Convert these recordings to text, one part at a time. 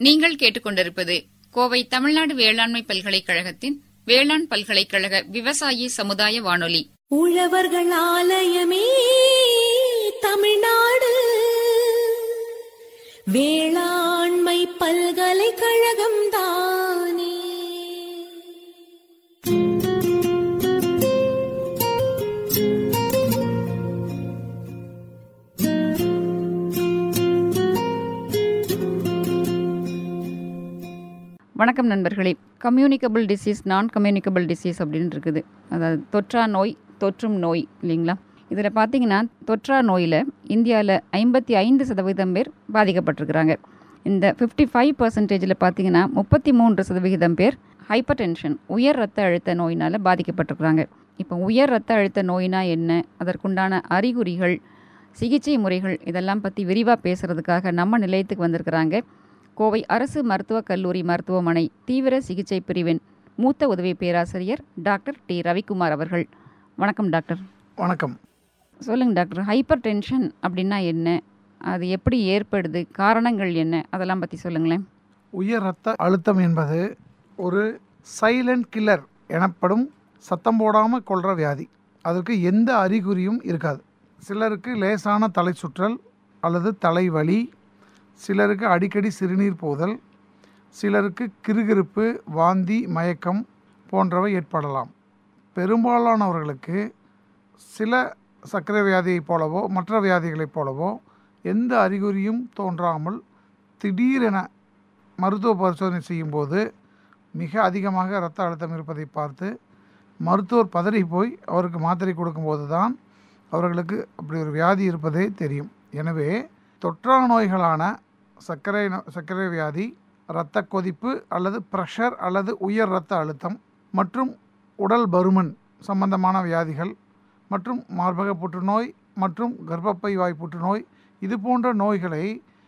நீங்கள் கேட்டுக்கொண்டிருப்பது கோவை தமிழ்நாடு வேளாண்மை பல்கலைக்கழகத்தின் வேளாண் பல்கலைக்கழக விவசாயி சமுதாய வானொலி உழவர்கள் ஆலயமே தமிழ்நாடு வேளாண்மை பல்கலைக்கழகம் தானே வணக்கம் நண்பர்களே கம்யூனிகபிள் டிசீஸ் நான் கம்யூனிகபிள் டிசீஸ் அப்படின்னு இருக்குது அதாவது தொற்றா நோய் தொற்றும் நோய் இல்லைங்களா இதில் பார்த்தீங்கன்னா தொற்றா நோயில் இந்தியாவில் ஐம்பத்தி ஐந்து சதவீதம் பேர் பாதிக்கப்பட்டிருக்கிறாங்க இந்த ஃபிஃப்டி ஃபைவ் பர்சன்டேஜில் பார்த்தீங்கன்னா முப்பத்தி மூன்று சதவிகிதம் பேர் ஹைப்பர் டென்ஷன் உயர் ரத்த அழுத்த நோயினால் பாதிக்கப்பட்டிருக்கிறாங்க இப்போ உயர் ரத்த அழுத்த நோயினா என்ன அதற்குண்டான அறிகுறிகள் சிகிச்சை முறைகள் இதெல்லாம் பற்றி விரிவாக பேசுகிறதுக்காக நம்ம நிலையத்துக்கு வந்திருக்கிறாங்க கோவை அரசு மருத்துவக் கல்லூரி மருத்துவமனை தீவிர சிகிச்சை பிரிவின் மூத்த உதவி பேராசிரியர் டாக்டர் டி ரவிக்குமார் அவர்கள் வணக்கம் டாக்டர் வணக்கம் சொல்லுங்கள் டாக்டர் ஹைப்பர் டென்ஷன் அப்படின்னா என்ன அது எப்படி ஏற்படுது காரணங்கள் என்ன அதெல்லாம் பற்றி சொல்லுங்களேன் உயர் இரத்த அழுத்தம் என்பது ஒரு சைலண்ட் கில்லர் எனப்படும் சத்தம் போடாமல் கொள்கிற வியாதி அதற்கு எந்த அறிகுறியும் இருக்காது சிலருக்கு லேசான தலை சுற்றல் அல்லது தலைவலி சிலருக்கு அடிக்கடி சிறுநீர் போதல் சிலருக்கு கிறுகிறுப்பு வாந்தி மயக்கம் போன்றவை ஏற்படலாம் பெரும்பாலானவர்களுக்கு சில சர்க்கரை வியாதியைப் போலவோ மற்ற வியாதிகளைப் போலவோ எந்த அறிகுறியும் தோன்றாமல் திடீரென மருத்துவ பரிசோதனை செய்யும்போது மிக அதிகமாக இரத்த அழுத்தம் இருப்பதை பார்த்து மருத்துவர் பதறி போய் அவருக்கு மாத்திரை கொடுக்கும்போது தான் அவர்களுக்கு அப்படி ஒரு வியாதி இருப்பதே தெரியும் எனவே தொற்றா நோய்களான சர்க்கரை நோ- சர்க்கரை வியாதி இரத்த கொதிப்பு அல்லது ப்ரெஷர் அல்லது உயர் இரத்த அழுத்தம் மற்றும் உடல் பருமன் சம்பந்தமான வியாதிகள் மற்றும் மார்பக புற்றுநோய் மற்றும் கர்ப்பப்பை வாய் புற்றுநோய் இது போன்ற நோய்களை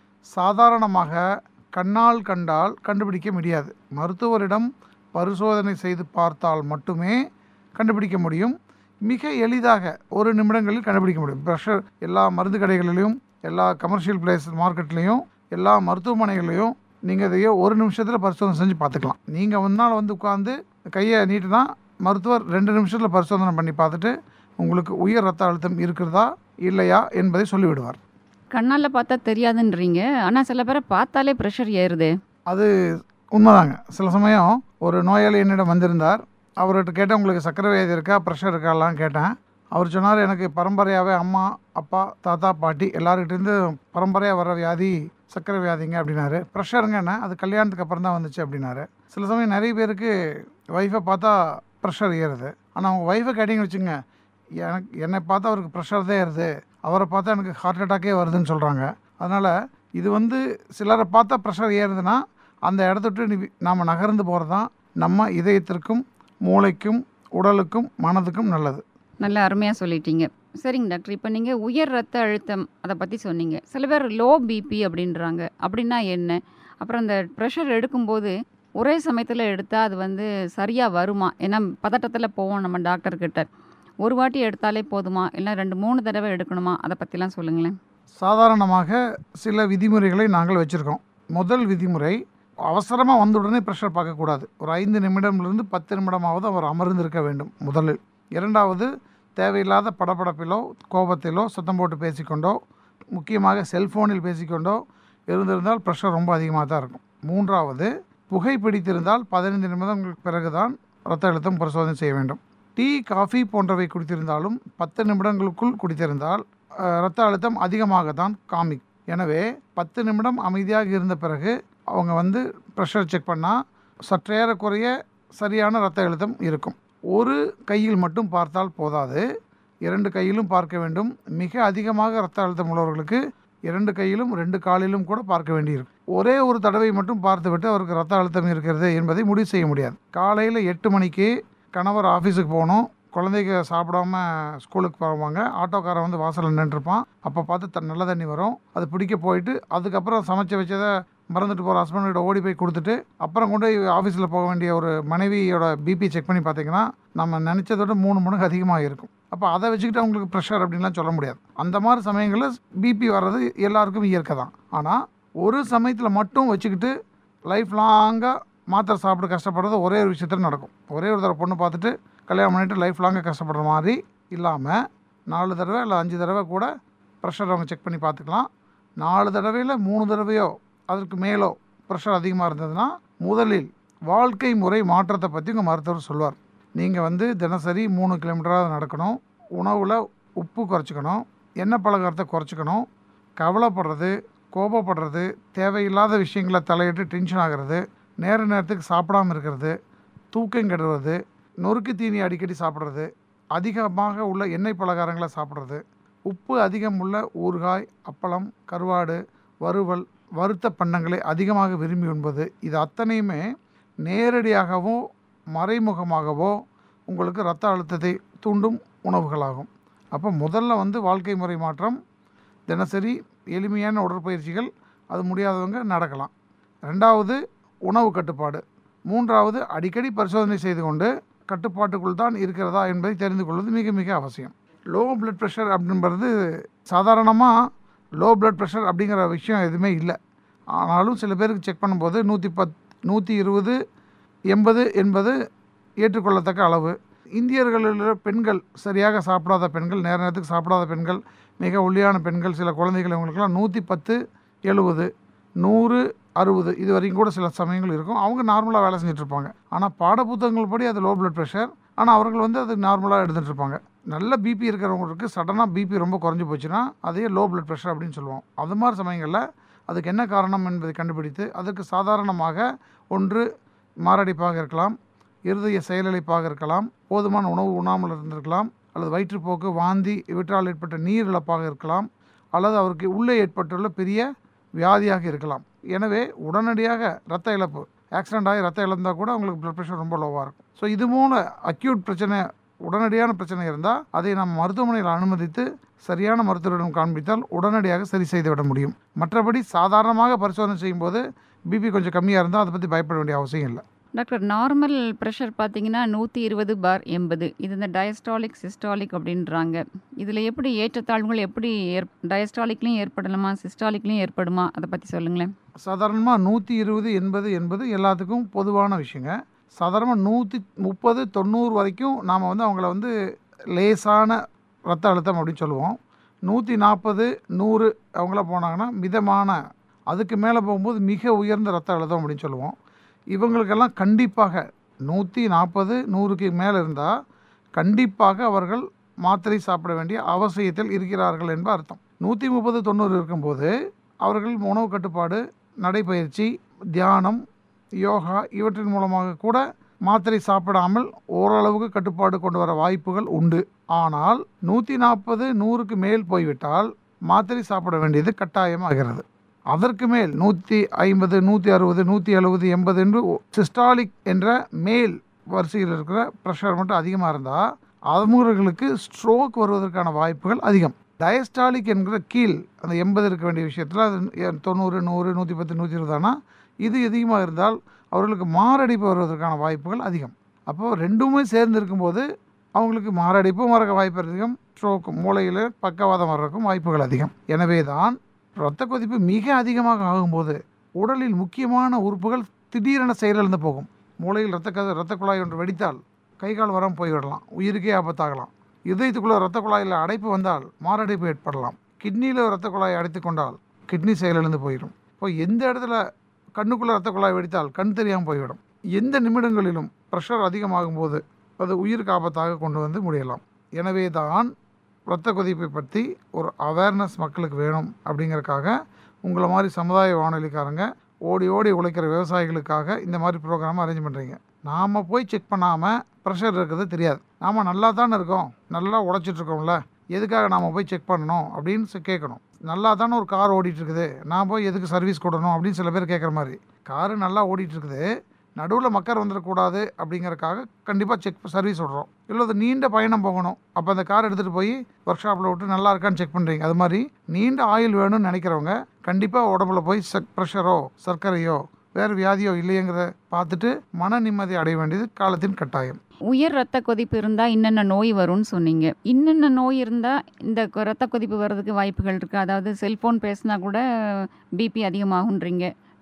சாதாரணமாக கண்ணால் கண்டால் கண்டுபிடிக்க முடியாது மருத்துவரிடம் பரிசோதனை செய்து பார்த்தால் மட்டுமே கண்டுபிடிக்க முடியும் மிக எளிதாக ஒரு நிமிடங்களில் கண்டுபிடிக்க முடியும் ப்ரெஷர் எல்லா மருந்து கடைகளிலும் எல்லா கமர்ஷியல் பிளேஸ் மார்க்கெட்லேயும் எல்லா மருத்துவமனைகளையும் நீங்கள் இதையோ ஒரு நிமிஷத்தில் பரிசோதனை செஞ்சு பார்த்துக்கலாம் நீங்கள் முன்னால் வந்து உட்காந்து கையை நீட்டினா மருத்துவர் ரெண்டு நிமிஷத்தில் பரிசோதனை பண்ணி பார்த்துட்டு உங்களுக்கு உயர் ரத்த அழுத்தம் இருக்கிறதா இல்லையா என்பதை சொல்லிவிடுவார் கண்ணால் பார்த்தா தெரியாதுன்றீங்க ஆனால் சில பேரை பார்த்தாலே ப்ரெஷர் ஏறுது அது உண்மைதாங்க சில சமயம் ஒரு நோயாளி என்னிடம் வந்திருந்தார் அவர்கிட்ட கேட்டேன் உங்களுக்கு சர்க்கரை வியாதி இருக்கா ப்ரெஷர் இருக்காலாம் கேட்டேன் அவர் சொன்னார் எனக்கு பரம்பரையாகவே அம்மா அப்பா தாத்தா பாட்டி எல்லாருக்கிட்டேருந்து பரம்பரையாக வர வியாதி சர்க்கரை வியாதிங்க அப்படின்னாரு ப்ரெஷருங்க என்ன அது கல்யாணத்துக்கு அப்புறம் தான் வந்துச்சு அப்படின்னாரு சில சமயம் நிறைய பேருக்கு ஒய்ஃபை பார்த்தா ப்ரெஷர் ஏறுது ஆனால் அவங்க ஒய்ஃபை கேட்டிங்கன்னு வச்சுங்க எனக்கு என்னை பார்த்தா அவருக்கு ப்ரெஷர் தான் ஏறுது அவரை பார்த்தா எனக்கு ஹார்ட் அட்டாக்கே வருதுன்னு சொல்கிறாங்க அதனால் இது வந்து சிலரை பார்த்தா ப்ரெஷர் ஏறுதுன்னா அந்த இடத்த விட்டு நாம் நகர்ந்து போகிறது தான் நம்ம இதயத்திற்கும் மூளைக்கும் உடலுக்கும் மனதுக்கும் நல்லது நல்ல அருமையாக சொல்லிட்டீங்க சரிங்க டாக்டர் இப்போ நீங்கள் உயர் ரத்த அழுத்தம் அதை பற்றி சொன்னீங்க சில பேர் லோ பிபி அப்படின்றாங்க அப்படின்னா என்ன அப்புறம் அந்த ப்ரெஷர் எடுக்கும்போது ஒரே சமயத்தில் எடுத்தால் அது வந்து சரியாக வருமா ஏன்னா பதட்டத்தில் போவோம் நம்ம டாக்டர் கிட்ட ஒரு வாட்டி எடுத்தாலே போதுமா இல்லை ரெண்டு மூணு தடவை எடுக்கணுமா அதை பற்றிலாம் சொல்லுங்களேன் சாதாரணமாக சில விதிமுறைகளை நாங்கள் வச்சுருக்கோம் முதல் விதிமுறை அவசரமாக வந்த உடனே ப்ரெஷர் பார்க்கக்கூடாது ஒரு ஐந்து நிமிடம்லேருந்து பத்து நிமிடமாவது அவர் அமர்ந்திருக்க வேண்டும் முதலில் இரண்டாவது தேவையில்லாத படபடப்பிலோ கோபத்திலோ சத்தம் போட்டு பேசிக்கொண்டோ முக்கியமாக செல்ஃபோனில் பேசிக்கொண்டோ இருந்திருந்தால் ப்ரெஷர் ரொம்ப அதிகமாக தான் இருக்கும் மூன்றாவது புகை பிடித்திருந்தால் பதினைந்து நிமிடங்களுக்கு பிறகுதான் இரத்த அழுத்தம் பரிசோதனை செய்ய வேண்டும் டீ காஃபி போன்றவை குடித்திருந்தாலும் பத்து நிமிடங்களுக்குள் குடித்திருந்தால் அஹ், இரத்த அழுத்தம் அதிகமாக தான் காமிக் எனவே பத்து நிமிடம் அமைதியாக இருந்த பிறகு அவங்க வந்து ப்ரெஷர் செக் பண்ணால் சற்றேறக்குறைய சரியான இரத்த அழுத்தம் இருக்கும் ஒரு கையில் மட்டும் பார்த்தால் போதாது இரண்டு கையிலும் பார்க்க வேண்டும் மிக அதிகமாக இரத்த அழுத்தம் உள்ளவர்களுக்கு இரண்டு கையிலும் ரெண்டு காலிலும் கூட பார்க்க வேண்டியிருக்கும் ஒரே ஒரு தடவை மட்டும் பார்த்துவிட்டு அவருக்கு ரத்த அழுத்தம் இருக்கிறது என்பதை முடிவு செய்ய முடியாது காலையில் எட்டு மணிக்கு கணவர் ஆஃபீஸுக்கு போகணும் குழந்தைங்க சாப்பிடாம ஸ்கூலுக்கு போவாங்க ஆட்டோக்காரன் வந்து வாசலில் நின்றுருப்பான் அப்போ பார்த்து த நல்ல தண்ணி வரும் அது பிடிக்க போயிட்டு அதுக்கப்புறம் சமைச்சு வச்சதை மறந்துட்டு போகிற ஹஸ்பண்ட்கிட்ட ஓடி போய் கொடுத்துட்டு அப்புறம் கொண்டு போய் ஆஃபீஸில் போக வேண்டிய ஒரு மனைவியோட பிபி செக் பண்ணி பார்த்தீங்கன்னா நம்ம நினச்சதை விட மூணு மடங்கு அதிகமாக இருக்கும் அப்போ அதை வச்சுக்கிட்டு அவங்களுக்கு ப்ரெஷர் அப்படின்லாம் சொல்ல முடியாது அந்த மாதிரி சமயங்களில் பிபி வர்றது எல்லாருக்கும் இயற்கை தான் ஆனால் ஒரு சமயத்தில் மட்டும் வச்சுக்கிட்டு லைஃப் லாங்காக மாத்திரை சாப்பிட்டு கஷ்டப்படுறது ஒரே ஒரு விஷயத்தில் நடக்கும் ஒரே ஒரு தடவை பொண்ணு பார்த்துட்டு கல்யாணம் பண்ணிட்டு லைஃப் லாங்காக கஷ்டப்படுற மாதிரி இல்லாமல் நாலு தடவை இல்லை அஞ்சு தடவை கூட ப்ரெஷர் அவங்க செக் பண்ணி பார்த்துக்கலாம் நாலு தடவையில் மூணு தடவையோ அதற்கு மேலோ ப்ரெஷர் அதிகமாக இருந்ததுன்னா முதலில் வாழ்க்கை முறை மாற்றத்தை பற்றி உங்கள் மருத்துவர் சொல்வார் நீங்கள் வந்து தினசரி மூணு கிலோமீட்டராக நடக்கணும் உணவில் உப்பு குறைச்சிக்கணும் எண்ணெய் பலகாரத்தை குறைச்சிக்கணும் கவலைப்படுறது கோபப்படுறது தேவையில்லாத விஷயங்களை தலையிட்டு டென்ஷன் ஆகிறது நேர நேரத்துக்கு சாப்பிடாம இருக்கிறது தூக்கம் கெடுறது நொறுக்கு தீனி அடிக்கடி சாப்பிட்றது அதிகமாக உள்ள எண்ணெய் பலகாரங்களை சாப்பிட்றது உப்பு அதிகம் உள்ள ஊறுகாய் அப்பளம் கருவாடு வறுவல் வறுத்த பண்டங்களை அதிகமாக விரும்பி உண்பது இது அத்தனையுமே நேரடியாகவோ மறைமுகமாகவோ உங்களுக்கு இரத்த அழுத்தத்தை தூண்டும் உணவுகளாகும் அப்போ முதல்ல வந்து வாழ்க்கை முறை மாற்றம் தினசரி எளிமையான உடற்பயிற்சிகள் அது முடியாதவங்க நடக்கலாம் ரெண்டாவது உணவு கட்டுப்பாடு மூன்றாவது அடிக்கடி பரிசோதனை செய்து கொண்டு கட்டுப்பாட்டுக்குள் தான் இருக்கிறதா என்பதை தெரிந்து கொள்வது மிக மிக அவசியம் லோ பிளட் ப்ரெஷர் அப்படின்றது சாதாரணமாக லோ பிளட் ப்ரெஷர் அப்படிங்கிற விஷயம் எதுவுமே இல்லை ஆனாலும் சில பேருக்கு செக் பண்ணும்போது நூற்றி பத் நூற்றி இருபது எண்பது என்பது ஏற்றுக்கொள்ளத்தக்க அளவு இந்தியர்களில் பெண்கள் சரியாக சாப்பிடாத பெண்கள் நேர நேரத்துக்கு சாப்பிடாத பெண்கள் மிக ஒல்லியான பெண்கள் சில குழந்தைகள் இவங்களுக்கெல்லாம் நூற்றி பத்து எழுபது நூறு அறுபது இது வரைக்கும் கூட சில சமயங்கள் இருக்கும் அவங்க நார்மலாக வேலை செஞ்சுட்டு இருப்பாங்க ஆனால் பாடப்புத்தகங்கள் படி அது லோ பிளட் ப்ரெஷர் ஆனால் அவர்கள் வந்து அது நார்மலாக எடுத்துகிட்டு இருப்பாங்க நல்ல பிபி இருக்கிறவங்களுக்கு சடனாக பிபி ரொம்ப குறைஞ்சி போச்சுன்னா அதையே லோ பிளட் ப்ரெஷர் அப்படின்னு சொல்லுவோம் அது மாதிரி சமயங்களில் அதுக்கு என்ன காரணம் என்பதை கண்டுபிடித்து அதற்கு சாதாரணமாக ஒன்று மாரடைப்பாக இருக்கலாம் இருதய செயலிழப்பாக இருக்கலாம் போதுமான உணவு உண்ணாமல் இருந்திருக்கலாம் அல்லது வயிற்றுப்போக்கு வாந்தி இவற்றால் ஏற்பட்ட நீர் இழப்பாக இருக்கலாம் அல்லது அவருக்கு உள்ளே ஏற்பட்டுள்ள பெரிய வியாதியாக இருக்கலாம் எனவே உடனடியாக இரத்த இழப்பு ஆக்சிடென்ட் ஆகி ரத்த இழந்தால் கூட அவங்களுக்கு பிளட் ப்ரெஷர் ரொம்ப லோவாக இருக்கும் ஸோ இது போல அக்யூட் பிரச்சனை உடனடியான பிரச்சனை இருந்தால் அதை நம்ம மருத்துவமனையில் அனுமதித்து சரியான மருத்துவரிடம் காண்பித்தால் உடனடியாக சரி செய்து விட முடியும் மற்றபடி சாதாரணமாக பரிசோதனை செய்யும்போது பிபி கொஞ்சம் கம்மியாக இருந்தால் அதை பற்றி பயப்பட வேண்டிய அவசியம் இல்லை டாக்டர் நார்மல் ப்ரெஷர் பார்த்தீங்கன்னா நூற்றி இருபது பார் எண்பது இது இந்த டயஸ்டாலிக் சிஸ்டாலிக் அப்படின்றாங்க இதில் எப்படி ஏற்றத்தாழ்வுகள் எப்படி ஏற் டயஸ்டாலிக்லேயும் ஏற்படலாமா சிஸ்டாலிக்லேயும் ஏற்படுமா அதை பற்றி சொல்லுங்களேன் சாதாரணமாக நூற்றி இருபது எண்பது என்பது எல்லாத்துக்கும் பொதுவான விஷயங்க சாதாரணமாக நூற்றி முப்பது தொண்ணூறு வரைக்கும் நாம் வந்து அவங்கள வந்து லேசான ரத்த அழுத்தம் அப்படின்னு சொல்லுவோம் நூற்றி நாற்பது நூறு அவங்கள போனாங்கன்னா மிதமான அதுக்கு மேலே போகும்போது மிக உயர்ந்த ரத்த அழுத்தம் அப்படின்னு சொல்லுவோம் இவங்களுக்கெல்லாம் கண்டிப்பாக நூற்றி நாற்பது நூறுக்கு மேலே இருந்தால் கண்டிப்பாக அவர்கள் மாத்திரை சாப்பிட வேண்டிய அவசியத்தில் இருக்கிறார்கள் என்ப அர்த்தம் நூற்றி முப்பது தொண்ணூறு இருக்கும்போது அவர்கள் உணவு கட்டுப்பாடு நடைப்பயிற்சி தியானம் யோகா இவற்றின் மூலமாக கூட மாத்திரை சாப்பிடாமல் ஓரளவுக்கு கட்டுப்பாடு கொண்டு வர வாய்ப்புகள் உண்டு ஆனால் நூற்றி நாற்பது நூறுக்கு மேல் போய்விட்டால் மாத்திரை சாப்பிட வேண்டியது கட்டாயமாகிறது அதற்கு மேல் நூற்றி ஐம்பது நூற்றி அறுபது நூற்றி எழுபது எண்பது என்று சிஸ்டாலிக் என்ற மேல் வரிசையில் இருக்கிற ப்ரெஷர் மட்டும் அதிகமாக இருந்தால் அவர்களுக்கு ஸ்ட்ரோக் வருவதற்கான வாய்ப்புகள் அதிகம் டயஸ்டாலிக் என்கிற கீழ் அந்த எண்பது இருக்க வேண்டிய விஷயத்தில் அது எ- தொண்ணூறு நூறு நூற்றி பத்து நூற்றி இருபதானா இது அதிகமாக இருந்தால் அவர்களுக்கு மாரடைப்பு வருவதற்கான வாய்ப்புகள் அதிகம் அப்போது ரெண்டுமே சேர்ந்து இருக்கும்போது அவங்களுக்கு மாரடைப்பும் வர வாய்ப்பு அதிகம் ஸ்ட்ரோக் மூளையில் பக்கவாதம் வர்றதுக்கும் வாய்ப்புகள் அதிகம் எனவே தான் இரத்த கொதிப்பு மிக அதிகமாக ஆகும்போது உடலில் முக்கியமான உறுப்புகள் திடீரென செயலிழந்து போகும் மூளையில் இரத்த க இரத்த குழாய் ஒன்று வெடித்தால் கை கால் வரம் போய்விடலாம் உயிருக்கே ஆபத்தாகலாம் இதயத்துக்குள்ள இரத்த குழாயில் அடைப்பு வந்தால் மாரடைப்பு ஏற்படலாம் கிட்னியில் இரத்த குழாயை அடைத்து கொண்டால் கிட்னி செயலிழந்து போயிடும் இப்போ எந்த இடத்துல கண்ணுக்குள்ளே இரத்த குழாய் வெடித்தால் கண் தெரியாமல் போய்விடும் எந்த நிமிடங்களிலும் ப்ரெஷர் அதிகமாகும் போது அது உயிருக்கு ஆபத்தாக கொண்டு வந்து முடியலாம் எனவே தான் இரத்த கொதிப்பை பற்றி ஒரு அவேர்னஸ் மக்களுக்கு வேணும் அப்படிங்கறக்காக உங்களை மாதிரி சமுதாய வானொலிக்காரங்க ஓடி ஓடி உழைக்கிற விவசாயிகளுக்காக இந்த மாதிரி ப்ரோக்ராம் அரேஞ்ச் பண்ணுறீங்க நாம் போய் செக் பண்ணாமல் ப்ரெஷர் இருக்கிறது தெரியாது நாம் நல்லா தானே இருக்கோம் நல்லா உழைச்சிட்டு இருக்கோம்ல எதுக்காக நாம் போய் செக் பண்ணணும் அப்படின்னு சொ- கேட்கணும் நல்லா தானே ஒரு கார் ஓடிட்டு இருக்குது நான் போய் எதுக்கு சர்வீஸ் கொடுக்கணும் அப்படின்னு சில பேர் கேட்குற மாதிரி காரு நல்லா ஓடிட்டு இருக்குது நடுவில் மக்கர் வந்துடக்கூடாது அப்படிங்கறக்காக கண்டிப்பாக செக் சர்வீஸ் விட்றோம் இல்லை அது நீண்ட பயணம் போகணும் அப்போ அந்த கார் எடுத்துகிட்டு போய் ஒர்க் ஷாப்பில் விட்டு நல்லா இருக்கான்னு செக் பண்ணுறீங்க அது மாதிரி நீண்ட ஆயில் வேணும்னு நினைக்கிறவங்க கண்டிப்பாக உடம்புல போய் சக் ப்ரெஷரோ சர்க்கரையோ வேறு வியாதியோ இல்லையங்கிறத பார்த்துட்டு மன நிம்மதி அடைய வேண்டியது காலத்தின் கட்டாயம் உயர் ரத்த கொதிப்பு இருந்தால் இன்னென்ன நோய் வரும்னு சொன்னீங்க இன்னென்ன நோய் இருந்தால் இந்த கொ- ரத்த கொதிப்பு வர்றதுக்கு வாய்ப்புகள் இருக்குது அதாவது செல்ஃபோன் பேசினா கூட பிபி அதிகமாகுன்றீங்க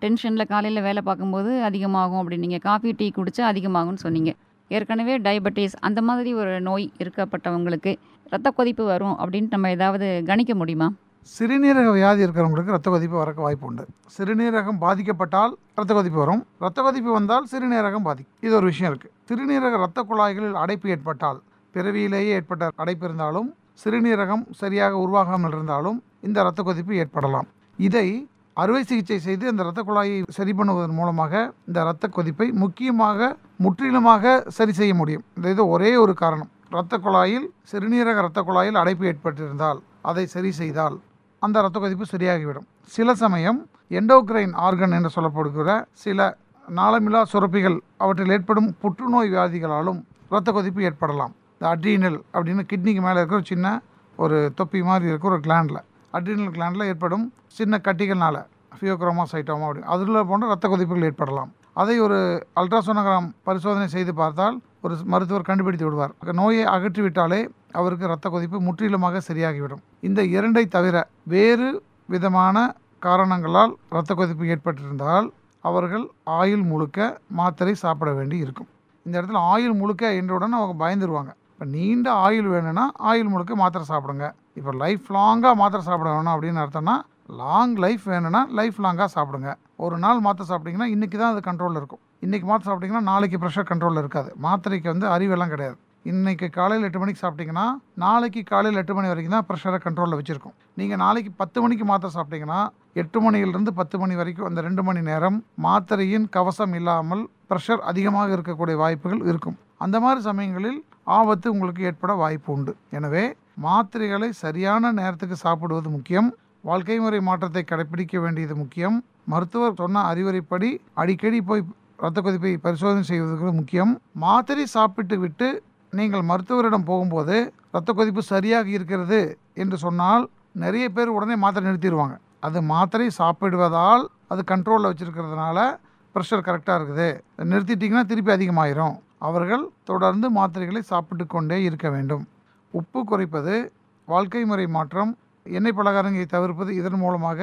டென்ஷனில் காலையில் வேலை பார்க்கும்போது அதிகமாகும் அப்படின்னீங்க காஃபி டீ குடித்தா அதிகமாகும்னு சொன்னீங்க ஏற்கனவே டயபெட்டிஸ் அந்த மாதிரி ஒரு நோய் இருக்கப்பட்டவங்களுக்கு ரத்த கொதிப்பு வரும் அப்படின்ட்டு நம்ம ஏதாவது கணிக்க முடியுமா சிறுநீரக வியாதி இருக்கிறவங்களுக்கு ரத்த கொதிப்பு வரக்க வாய்ப்பு உண்டு சிறுநீரகம் பாதிக்கப்பட்டால் ரத்த கொதிப்பு வரும் ரத்த கொதிப்பு வந்தால் சிறுநீரகம் பாதிக்கும் இது ஒரு விஷயம் இருக்குது சிறுநீரக ரத்த குழாய்களில் அடைப்பு ஏற்பட்டால் பிறவியிலேயே ஏற்பட்ட அடைப்பு இருந்தாலும் சிறுநீரகம் சரியாக உருவாகாமல் இருந்தாலும் இந்த ரத்த கொதிப்பு ஏற்படலாம் இதை அறுவை சிகிச்சை செய்து அந்த இரத்த குழாயை சரி பண்ணுவதன் மூலமாக இந்த இரத்த கொதிப்பை முக்கியமாக முற்றிலுமாக சரி செய்ய முடியும் இந்த இது ஒரே ஒரு காரணம் இரத்த குழாயில் சிறுநீரக இரத்த குழாயில் அடைப்பு ஏற்பட்டிருந்தால் அதை சரி செய்தால் அந்த இரத்த கொதிப்பு சரியாகிவிடும் சில சமயம் எண்டோக்ரைன் ஆர்கன் என்று சொல்லப்படுகிற சில நாளமில்லா சுரப்பிகள் அவற்றில் ஏற்படும் புற்றுநோய் வியாதிகளாலும் இரத்த கொதிப்பு ஏற்படலாம் இந்த அட்ரீனல் அப்படின்னு கிட்னிக்கு மேலே இருக்கிற ஒரு சின்ன ஒரு தொப்பி மாதிரி இருக்கிற ஒரு கிளாண்டில் அட்ரினல் கிளாண்டில் ஏற்படும் சின்ன கட்டிகள்னால ஃபியோக்ரோமாசைட்டோமா அப்படி அதில் போன்ற ரத்த கொதிப்புகள் ஏற்படலாம் அதை ஒரு அல்ட்ராசோனோகிராம் பரிசோதனை செய்து பார்த்தால் ஒரு மருத்துவர் கண்டுபிடித்து விடுவார் நோயை அகற்றிவிட்டாலே அவருக்கு ரத்த கொதிப்பு முற்றிலுமாக சரியாகிவிடும் இந்த இரண்டை தவிர வேறு விதமான காரணங்களால் இரத்த கொதிப்பு ஏற்பட்டிருந்தால் அவர்கள் ஆயுள் முழுக்க மாத்திரை சாப்பிட வேண்டி இருக்கும் இந்த இடத்துல ஆயுள் முழுக்க என்றவுடன் அவங்க பயந்துருவாங்க இப்போ நீண்ட ஆயுள் வேணும்னா ஆயுள் முழுக்க மாத்திரை சாப்பிடுங்க இப்போ லைஃப் லாங்காக மாத்திரை சாப்பிட வேணும் அப்படின்னு அர்த்தம்னா லாங் லைஃப் வேணும்னா லைஃப் லாங்காக சாப்பிடுங்க ஒரு நாள் மாத்திரை சாப்பிட்டீங்கன்னா இன்றைக்கி தான் அது கண்ட்ரோலில் இருக்கும் இன்றைக்கி மாத்திரை சாப்பிட்டீங்கன்னா நாளைக்கு ப்ரெஷர் கண்ட்ரோலில் இருக்காது மாத்திரைக்கு வந்து அறிவெல்லாம் கிடையாது இன்றைக்கி காலையில் எட்டு மணிக்கு சாப்பிட்டீங்கன்னா நாளைக்கு காலையில் எட்டு மணி வரைக்கும் தான் ப்ரெஷரை கண்ட்ரோலில் வச்சுருக்கும் நீங்கள் நாளைக்கு பத்து மணிக்கு மாத்திரை சாப்பிட்டீங்கன்னா எட்டு மணியிலிருந்து பத்து மணி வரைக்கும் அந்த ரெண்டு மணி நேரம் மாத்திரையின் கவசம் இல்லாமல் ப்ரெஷர் அதிகமாக இருக்கக்கூடிய வாய்ப்புகள் இருக்கும் அந்த மாதிரி சமயங்களில் ஆபத்து உங்களுக்கு ஏற்பட வாய்ப்பு உண்டு எனவே மாத்திரைகளை சரியான நேரத்துக்கு சாப்பிடுவது முக்கியம் வாழ்க்கை முறை மாற்றத்தை கடைப்பிடிக்க வேண்டியது முக்கியம் மருத்துவர் சொன்ன அறிவுரைப்படி அடிக்கடி போய் இரத்த கொதிப்பை பரிசோதனை செய்வதற்கு முக்கியம் மாத்திரை சாப்பிட்டு விட்டு நீங்கள் மருத்துவரிடம் போகும்போது இரத்த கொதிப்பு சரியாக இருக்கிறது என்று சொன்னால் நிறைய பேர் உடனே மாத்திரை நிறுத்திடுவாங்க அது மாத்திரை சாப்பிடுவதால் அது கண்ட்ரோலில் வச்சுருக்கிறதுனால ப்ரெஷர் கரெக்டாக இருக்குது நிறுத்திட்டிங்கன்னா திருப்பி அதிகமாயிரும் அவர்கள் தொடர்ந்து மாத்திரைகளை சாப்பிட்டு கொண்டே இருக்க வேண்டும் உப்பு குறைப்பது வாழ்க்கை முறை மாற்றம் எண்ணெய் பலகாரங்களை தவிர்ப்பது இதன் மூலமாக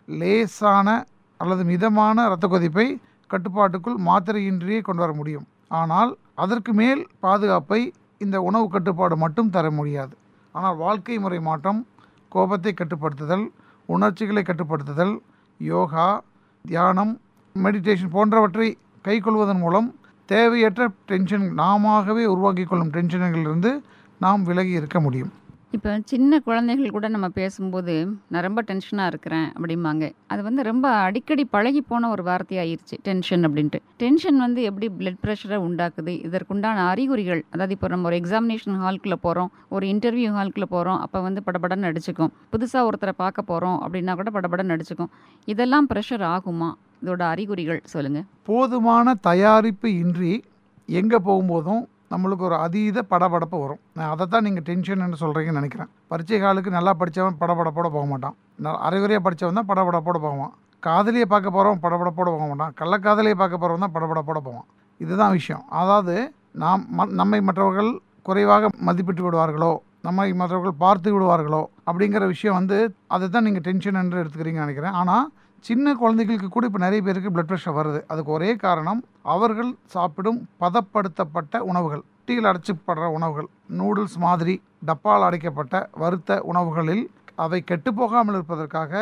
லேசான அல்லது மிதமான இரத்த கொதிப்பை கட்டுப்பாட்டுக்குள் மாத்திரையின்றியே கொண்டு வர முடியும் ஆனால் அதற்கு மேல் பாதுகாப்பை இந்த உணவு கட்டுப்பாடு மட்டும் தர முடியாது ஆனால் வாழ்க்கை முறை மாற்றம் கோபத்தை கட்டுப்படுத்துதல் உணர்ச்சிகளை கட்டுப்படுத்துதல் யோகா தியானம் மெடிடேஷன் போன்றவற்றை கைக்கொள்வதன் மூலம் தேவையற்ற டென்ஷன் நாமவே உருவாக்கி கொள்ளும் டென்ஷன்களிலிருந்து நாம் விலகி இருக்க முடியும் இப்போ சின்ன குழந்தைகள் கூட நம்ம பேசும்போது நான் ரொம்ப டென்ஷனாக இருக்கிறேன் அப்படிம்பாங்க அது வந்து ரொம்ப அடிக்கடி பழகி போன ஒரு வார்த்தையாயிருச்சு டென்ஷன் அப்படின்ட்டு டென்ஷன் வந்து எப்படி பிளட் ப்ரெஷரை உண்டாக்குது இதற்குண்டான அறிகுறிகள் அதாவது இப்போ நம்ம ஒரு எக்ஸாமினேஷன் ஹால்குள்ளே போகிறோம் ஒரு இன்டர்வியூ ஹால்குள்ளே போகிறோம் அப்போ வந்து படபடன்னு நடிச்சுக்கும் புதுசாக ஒருத்தரை பார்க்க போகிறோம் அப்படின்னா கூட படபடன்னு நடிச்சுக்கும் இதெல்லாம் ப்ரெஷர் ஆகுமா இதோட அறிகுறிகள் சொல்லுங்கள் போதுமான தயாரிப்பு இன்றி எங்கே போகும்போதும் நம்மளுக்கு ஒரு அதீத படபடப்பு வரும் நான் அதை தான் நீங்கள் டென்ஷன் சொல்கிறீங்கன்னு நினைக்கிறேன் பரீட்சை காலுக்கு நல்லா படித்தவன் படபடப்போட போக மாட்டான் நான் அரைகுறையாக படித்தவன் தான் படபடப்போட போவான் காதலியை பார்க்க போகிறவன் படபடப்போட போக மாட்டான் கள்ளக்காதலியை பார்க்க போகிறவன் தான் படபடப்போட போவான் இதுதான் விஷயம் அதாவது நாம் ம நம்மை மற்றவர்கள் குறைவாக மதிப்பிட்டு விடுவார்களோ நம்மை மற்றவர்கள் பார்த்து விடுவார்களோ அப்படிங்கிற விஷயம் வந்து அதை தான் நீங்கள் டென்ஷன் என்று எடுத்துக்கிறீங்கன்னு நினைக்கிறேன் ஆனால் சின்ன குழந்தைகளுக்கு கூட இப்போ நிறைய பேருக்கு பிளட் ப்ரெஷர் வருது அதுக்கு ஒரே காரணம் அவர்கள் சாப்பிடும் பதப்படுத்தப்பட்ட உணவுகள் டீயில் அடைச்சிப்படுற உணவுகள் நூடுல்ஸ் மாதிரி டப்பால் அடைக்கப்பட்ட வறுத்த உணவுகளில் அவை கெட்டுப்போகாமல் இருப்பதற்காக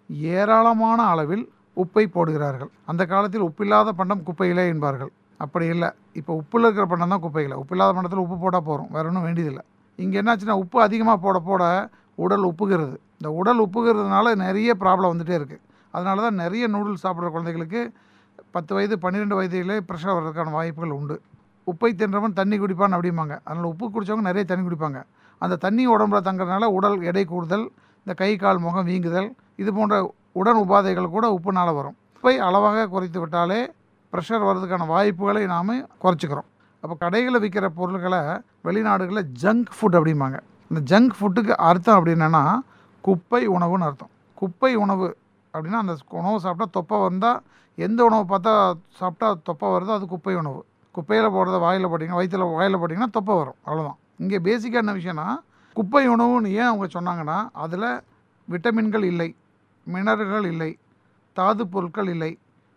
ஏராளமான அளவில் உப்பை போடுகிறார்கள் அந்த காலத்தில் உப்பில்லாத பண்டம் குப்பையிலே என்பார்கள் அப்படி இல்லை இப்போ உப்பில் இருக்கிற பண்டம் தான் குப்பையில் உப்பில்லாத பண்டத்தில் உப்பு போட்டால் போகிறோம் வேற ஒன்றும் வேண்டியதில்லை இங்கே என்னாச்சுன்னா உப்பு அதிகமாக போட போட உடல் உப்புகிறது இந்த உடல் உப்புகிறதுனால நிறைய ப்ராப்ளம் வந்துகிட்டே இருக்குது அதனால தான் நிறைய நூடுல்ஸ் சாப்பிட்ற குழந்தைகளுக்கு பத்து வயது பன்னிரெண்டு வயதிலே ப்ரெஷர் வர்றதுக்கான வாய்ப்புகள் உண்டு உப்பை தின்றவன் தண்ணி குடிப்பான் அப்படிம்பாங்க அதனால் உப்பு குடித்தவங்க நிறைய தண்ணி குடிப்பாங்க அந்த தண்ணி உடம்புல தங்குறதுனால உடல் எடை கூடுதல் இந்த கை கால் முகம் வீங்குதல் இது போன்ற உடன் உபாதைகள் கூட உப்புனால வரும் உப்பை அளவாக குறைத்து விட்டாலே ப்ரெஷர் வர்றதுக்கான வாய்ப்புகளை நாம் குறைச்சிக்கிறோம் அப்போ கடைகளில் விற்கிற பொருட்களை வெளிநாடுகளில் ஜங்க் ஃபுட் அப்படிம்பாங்க இந்த ஜங்க் ஃபுட்டுக்கு அர்த்தம் அப்படின்னா குப்பை உணவுன்னு அர்த்தம் குப்பை உணவு அப்படின்னா அந்த உணவு சாப்பிட்டா தொப்பை வந்தால் எந்த உணவு பார்த்தா சாப்பிட்டா தொப்பை வருதோ அது குப்பை உணவு குப்பையில் போடுறத வாயில் போட்டிங்கன்னா வயிற்றில் வாயில் போட்டிங்கன்னா தொப்பை வரும் அவ்வளோதான் இங்கே பேசிக்காக என்ன விஷயம்னா குப்பை உணவுன்னு ஏன் அவங்க சொன்னாங்கன்னா அதில் விட்டமின்கள் இல்லை மினரல்கள் இல்லை தாது பொருட்கள் இல்லை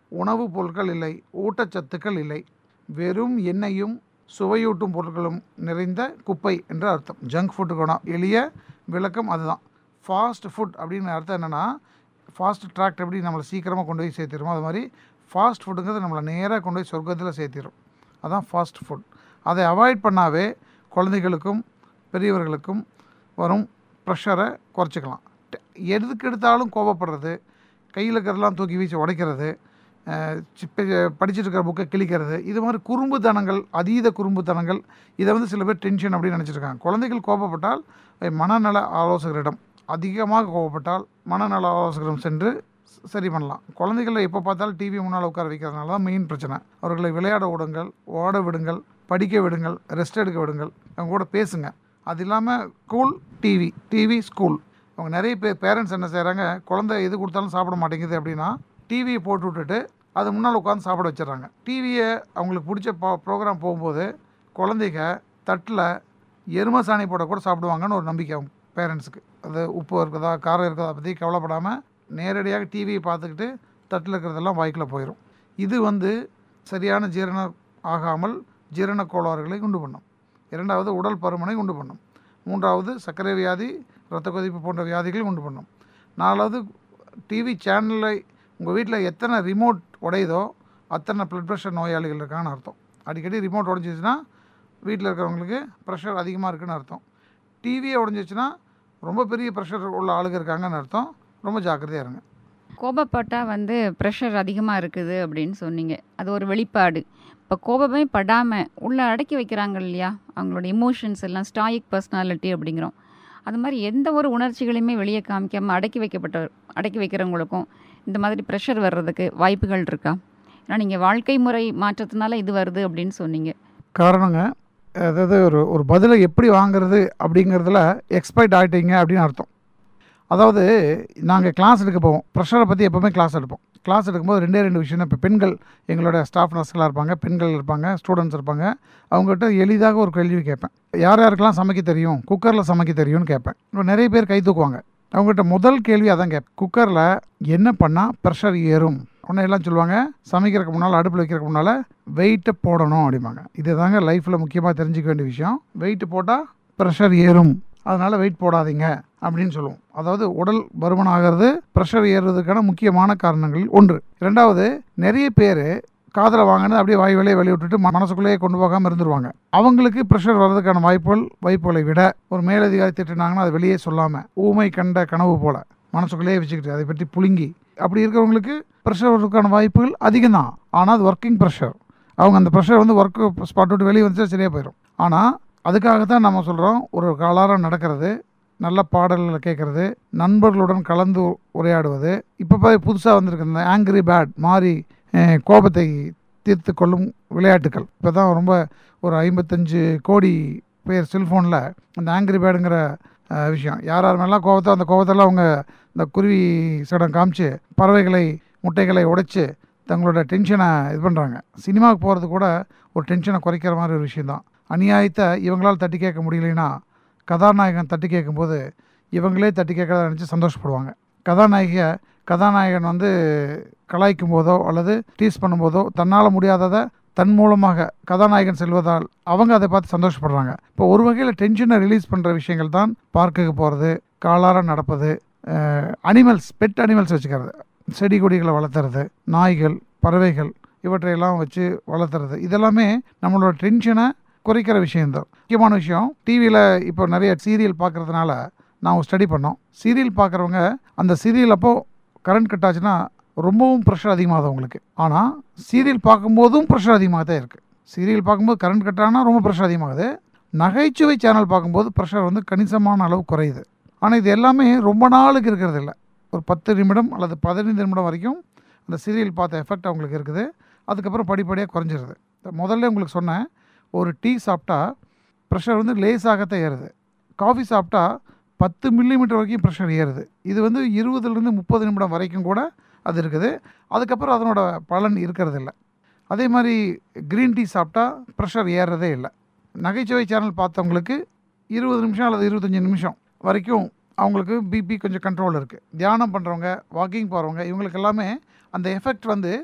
உணவுப் பொருட்கள் இல்லை ஊட்டச்சத்துக்கள் இல்லை வெறும் எண்ணெயும் சுவையூட்டும் பொருட்களும் நிறைந்த குப்பை என்று அர்த்தம் ஜங்க் ஃபுட்டுக்கான எளிய விளக்கம் அதுதான் ஃபாஸ்ட் ஃபுட் அப்படின்னு அர்த்தம் என்னென்னா ஃபாஸ்ட் ட்ராக்ட் எப்படி நம்மளை சீக்கிரமாக கொண்டு போய் சேர்த்திருமோ அது மாதிரி ஃபாஸ்ட் ஃபுட்டுங்கிறது நம்மளை நேராக கொண்டு போய் சொர்க்கத்தில் சேர்த்திரும் அதான் ஃபாஸ்ட் ஃபுட் அதை அவாய்ட் பண்ணாவே குழந்தைகளுக்கும் பெரியவர்களுக்கும் வரும் ப்ரெஷரை குறைச்சிக்கலாம் ட- எதுக்கு எடுத்தாலும் கோபப்படுறது கையில் இருக்கிறதெல்லாம் தூக்கி வீசி உடைக்கிறது அஹ் சி- பெ- படிச்சிட்டு இருக்கிற புக்கை கிழிக்கிறது இது மாதிரி குறும்புத்தனங்கள் அதீத குறும்புத்தனங்கள் இதை வந்து சில பேர் டென்ஷன் அப்படின்னு நினச்சிருக்காங்க குழந்தைகள் கோபப்பட்டால் அஹ் மனநல ஆலோசகரிடம் அதிகமாக கோபப்பட்டால் மனநல ஆலோசகரிடம் சென்று ச- சரி பண்ணலாம் குழந்தைகளை எப்போ பார்த்தாலும் டிவி முன்னால் உட்கார வைக்கிறதுனால தான் மெயின் பிரச்சனை அவர்களை விளையாட விடுங்கள் ஓட விடுங்கள் படிக்க விடுங்கள் ரெஸ்ட் எடுக்க விடுங்கள் அவங்க கூட பேசுங்க அது இல்லாமல் ஸ்கூல் டிவி டிவி ஸ்கூல் அவங்க நிறைய பேர் பேரண்ட்ஸ் என்ன செய்கிறாங்க குழந்தை எது கொடுத்தாலும் சாப்பிட மாட்டேங்குது அப்படின்னா டிவியை போட்டு விட்டுட்டு அது முன்னால் உட்காந்து சாப்பிட வச்சிடுறாங்க டிவியை அவங்களுக்கு பிடிச்ச ப்ரோ ப்ரோக்ராம் போகும்போது குழந்தைங்க தட்டில் எருமை சாணி போட கூட சாப்பிடுவாங்கன்னு ஒரு நம்பிக்கை அவங்க பேரண்ட்ஸுக்கு அது உப்பு இருக்குதா காரம் இருக்குதா பற்றி கவலைப்படாமல் நேரடியாக டிவியை பார்த்துக்கிட்டு தட்டில் இருக்கிறதெல்லாம் வாய்க்குள்ள போயிடும் இது வந்து சரியான ஜீரணம் ஆகாமல் ஜீரண கோளாறுகளை உண்டு பண்ணும் இரண்டாவது உடல் பருமனை உண்டு பண்ணும் மூன்றாவது சர்க்கரை வியாதி இரத்த கொதிப்பு போன்ற வியாதிகளை உண்டு பண்ணும் நாலாவது டிவி சேனலை உங்கள் வீட்டில் எத்தனை ரிமோட் உடையுதோ அத்தனை ப்ளட் ப்ரெஷர் நோயாளிகள் இருக்கான்னு அர்த்தம் அடிக்கடி ரிமோட் உடஞ்சிச்சுன்னா வீட்டில் இருக்கிறவங்களுக்கு ப்ரெஷர் அதிகமாக இருக்குன்னு அர்த்தம் டிவியே உடஞ்சிச்சுன்னா ரொம்ப பெரிய ப்ரெஷர் உள்ள ஆளுங்க இருக்காங்கன்னு அர்த்தம் ரொம்ப ஜாக்கிரதையாக இருங்க கோபப்பட்டால் வந்து ப்ரெஷர் அதிகமாக இருக்குது அப்படின்னு சொன்னீங்க அது ஒரு வெளிப்பாடு இப்போ கோபமே படாமல் உள்ளே அடக்கி வைக்கிறாங்க இல்லையா அவங்களோட இமோஷன்ஸ் எல்லாம் ஸ்டாயிக் பர்சனாலிட்டி அப்படிங்கிறோம் அது மாதிரி எந்த ஒரு உணர்ச்சிகளையுமே வெளியே காமிக்காமல் அடக்கி வைக்கப்பட்ட அடக்கி வைக்கிறவங்களுக்கும் இந்த மாதிரி ப்ரெஷர் வர்றதுக்கு வாய்ப்புகள் இருக்கா ஏன்னா நீங்கள் வாழ்க்கை முறை மாற்றத்தினால இது வருது அப்படின்னு சொன்னீங்க காரணங்க அதாவது ஒரு ஒரு பதிலை எப்படி வாங்குறது அப்படிங்கிறதுல எக்ஸ்பர்ட் ஆகிட்டீங்க அப்படின்னு அர்த்தம் அதாவது நாங்கள் கிளாஸ் எடுக்க போவோம் ப்ரெஷரை பற்றி எப்போவுமே கிளாஸ் எடுப்போம் கிளாஸ் எடுக்கும்போது ரெண்டே ரெண்டு விஷயம் தான் இப்போ பெண்கள் எங்களோட ஸ்டாஃப் நர்ஸ்களாக இருப்பாங்க பெண்கள் இருப்பாங்க ஸ்டூடெண்ட்ஸ் இருப்பாங்க அவங்ககிட்ட எளிதாக ஒரு கேள்வி கேட்பேன் யார் யாருக்கெல்லாம் சமைக்க தெரியும் குக்கரில் சமைக்க தெரியும்னு கேட்பேன் இப்போ நிறைய பேர் கை தூக்குவாங்க அவங்ககிட்ட முதல் கேள்வி அதான் கேட்பேன் குக்கரில் என்ன பண்ணால் ப்ரெஷர் ஏறும் உடனே எல்லாம் சொல்லுவாங்க சமைக்கிறதுக்கு முன்னால் அடுப்பில் வைக்கிறதுக்கு முன்னால் வெயிட்டை போடணும் அப்படிம்பாங்க இது தாங்க லைஃப்பில் முக்கியமாக தெரிஞ்சுக்க வேண்டிய விஷயம் வெயிட் போட்டால் ப்ரெஷர் ஏறும் அதனால் வெயிட் போடாதீங்க அப்படின்னு சொல்லுவோம் அதாவது உடல் பருமன் ஆகிறது ப்ரெஷர் ஏறுறதுக்கான முக்கியமான காரணங்களில் ஒன்று ரெண்டாவது நிறைய பேர் காதில் வாங்கினது அப்படியே வாய் வேலையை வெளியே விட்டுட்டு ம- மனசுக்குள்ளேயே கொண்டு போகாமல் இருந்துருவாங்க அவங்களுக்கு ப்ரெஷர் வர்றதுக்கான வாய்ப்புகள் வாய்ப்புகளை விட ஒரு மேலதிகாரி திட்டுனாங்கன்னா அதை வெளியே சொல்லாமல் ஊமை கண்ட கனவு போல மனசுக்குள்ளேயே வச்சுக்கிட்டு அதை பற்றி புழுங்கி அப்படி இருக்கிறவங்களுக்கு ப்ரெஷர் வர்றதுக்கான வாய்ப்புகள் அதிகம் தான் ஆனால் அது ஒர்க்கிங் ப்ரெஷர் அவங்க அந்த ப்ரெஷர் வந்து ஒர்க் ஸ்பாட் விட்டு வெளியே வந்துச்சா சரியாக போயிடும் ஆனால் அதுக்காக தான் நம்ம சொல்கிறோம் ஒரு காலாரம் நடக்கிறது நல்ல பாடல்களை கேட்குறது நண்பர்களுடன் கலந்து உரையாடுவது இப்போ புதுசாக வந்திருக்கு இந்த ஆங்கிரி பேட் மாறி அஹ், கோபத்தை தீர்த்து கொள்ளும் விளையாட்டுகள் இப்போ தான் ரொம்ப ஒரு ஐம்பத்தஞ்சு கோடி பேர் செல்ஃபோனில் அந்த ஆங்கிரி பேடுங்கிற அஹ், விஷயம் யார் யார் மேலாம் கோபத்தோ அந்த கோபத்தெல்லாம் அவங்க இந்த குருவி சடம் காமிச்சு பறவைகளை முட்டைகளை உடைச்சு தங்களோட டென்ஷனை இது பண்ணுறாங்க சினிமாவுக்கு போகிறது கூட ஒரு டென்ஷனை குறைக்கிற மாதிரி ஒரு விஷயந்தான் அநியாயத்தை இவங்களால் தட்டி கேட்க முடியலைன்னா கதாநாயகன் தட்டி கேட்கும்போது இவங்களே தட்டி கேட்கறத நினச்சி சந்தோஷப்படுவாங்க கதாநாயகியை கதாநாயகன் வந்து கலாய்க்கும் போதோ அல்லது டீஸ் பண்ணும்போதோ தன்னால் முடியாததை தன் மூலமாக கதாநாயகன் செல்வதால் அவங்க அதை பார்த்து சந்தோஷப்படுறாங்க இப்போ ஒரு வகையில் டென்ஷனை ரிலீஸ் பண்ணுற விஷயங்கள் தான் பார்க்குக்கு போகிறது காலார நடப்பது அனிமல்ஸ் பெட் அனிமல்ஸ் வச்சுக்கிறது செடி கொடிகளை வளர்த்துறது நாய்கள் பறவைகள் இவற்றையெல்லாம் வச்சு வளர்த்துறது இதெல்லாமே நம்மளோட டென்ஷனை குறைக்கிற விஷயம்தான் முக்கியமான விஷயம் டிவியில் இப்போ நிறைய சீரியல் பார்க்குறதுனால நான் ஸ்டடி பண்ணோம் சீரியல் பார்க்குறவங்க அந்த சீரியல் அப்போ கரண்ட் கட் ஆச்சுன்னா ரொம்பவும் ப்ரெஷர் அதிகமாகுது அவங்களுக்கு ஆனால் சீரியல் பார்க்கும்போதும் ப்ரெஷர் அதிகமாக தான் இருக்குது சீரியல் பார்க்கும்போது கரண்ட் கட் ஆனால் ரொம்ப ப்ரெஷர் அதிகமாகுது நகைச்சுவை சேனல் பார்க்கும்போது ப்ரெஷர் வந்து கணிசமான அளவு குறையுது ஆனால் இது எல்லாமே ரொம்ப நாளுக்கு இருக்கிறது இல்லை ஒரு பத்து நிமிடம் அல்லது பதினைந்து நிமிடம் வரைக்கும் அந்த சீரியல் பார்த்த எஃபெக்ட் அவங்களுக்கு இருக்குது அதுக்கப்புறம் படிப்படியாக குறைஞ்சிருது முதல்ல உங்களுக்கு சொன்னேன் ஒரு டீ சாப்பிட்டா ப்ரெஷர் வந்து லேசாகத்தான் ஏறுது காஃபி சாப்பிட்டா பத்து மில்லிமீட்டர் வரைக்கும் ப்ரெஷர் ஏறுது இது வந்து இருபதுலேருந்து முப்பது நிமிடம் வரைக்கும் கூட அது இருக்குது அதுக்கப்புறம் அதனோட பலன் இருக்கிறது இல்லை அதே மாதிரி க்ரீன் டீ சாப்பிட்டா ப்ரெஷர் ஏறுறதே இல்லை நகைச்சுவை சேனல் பார்த்தவங்களுக்கு இருபது நிமிஷம் அல்லது இருபத்தஞ்சி நிமிஷம் வரைக்கும் அவங்களுக்கு பிபி கொஞ்சம் கண்ட்ரோல் இருக்குது தியானம் பண்ணுறவங்க வாக்கிங் போகிறவங்க இவங்களுக்கு எல்லாமே அந்த எஃபெக்ட் வந்து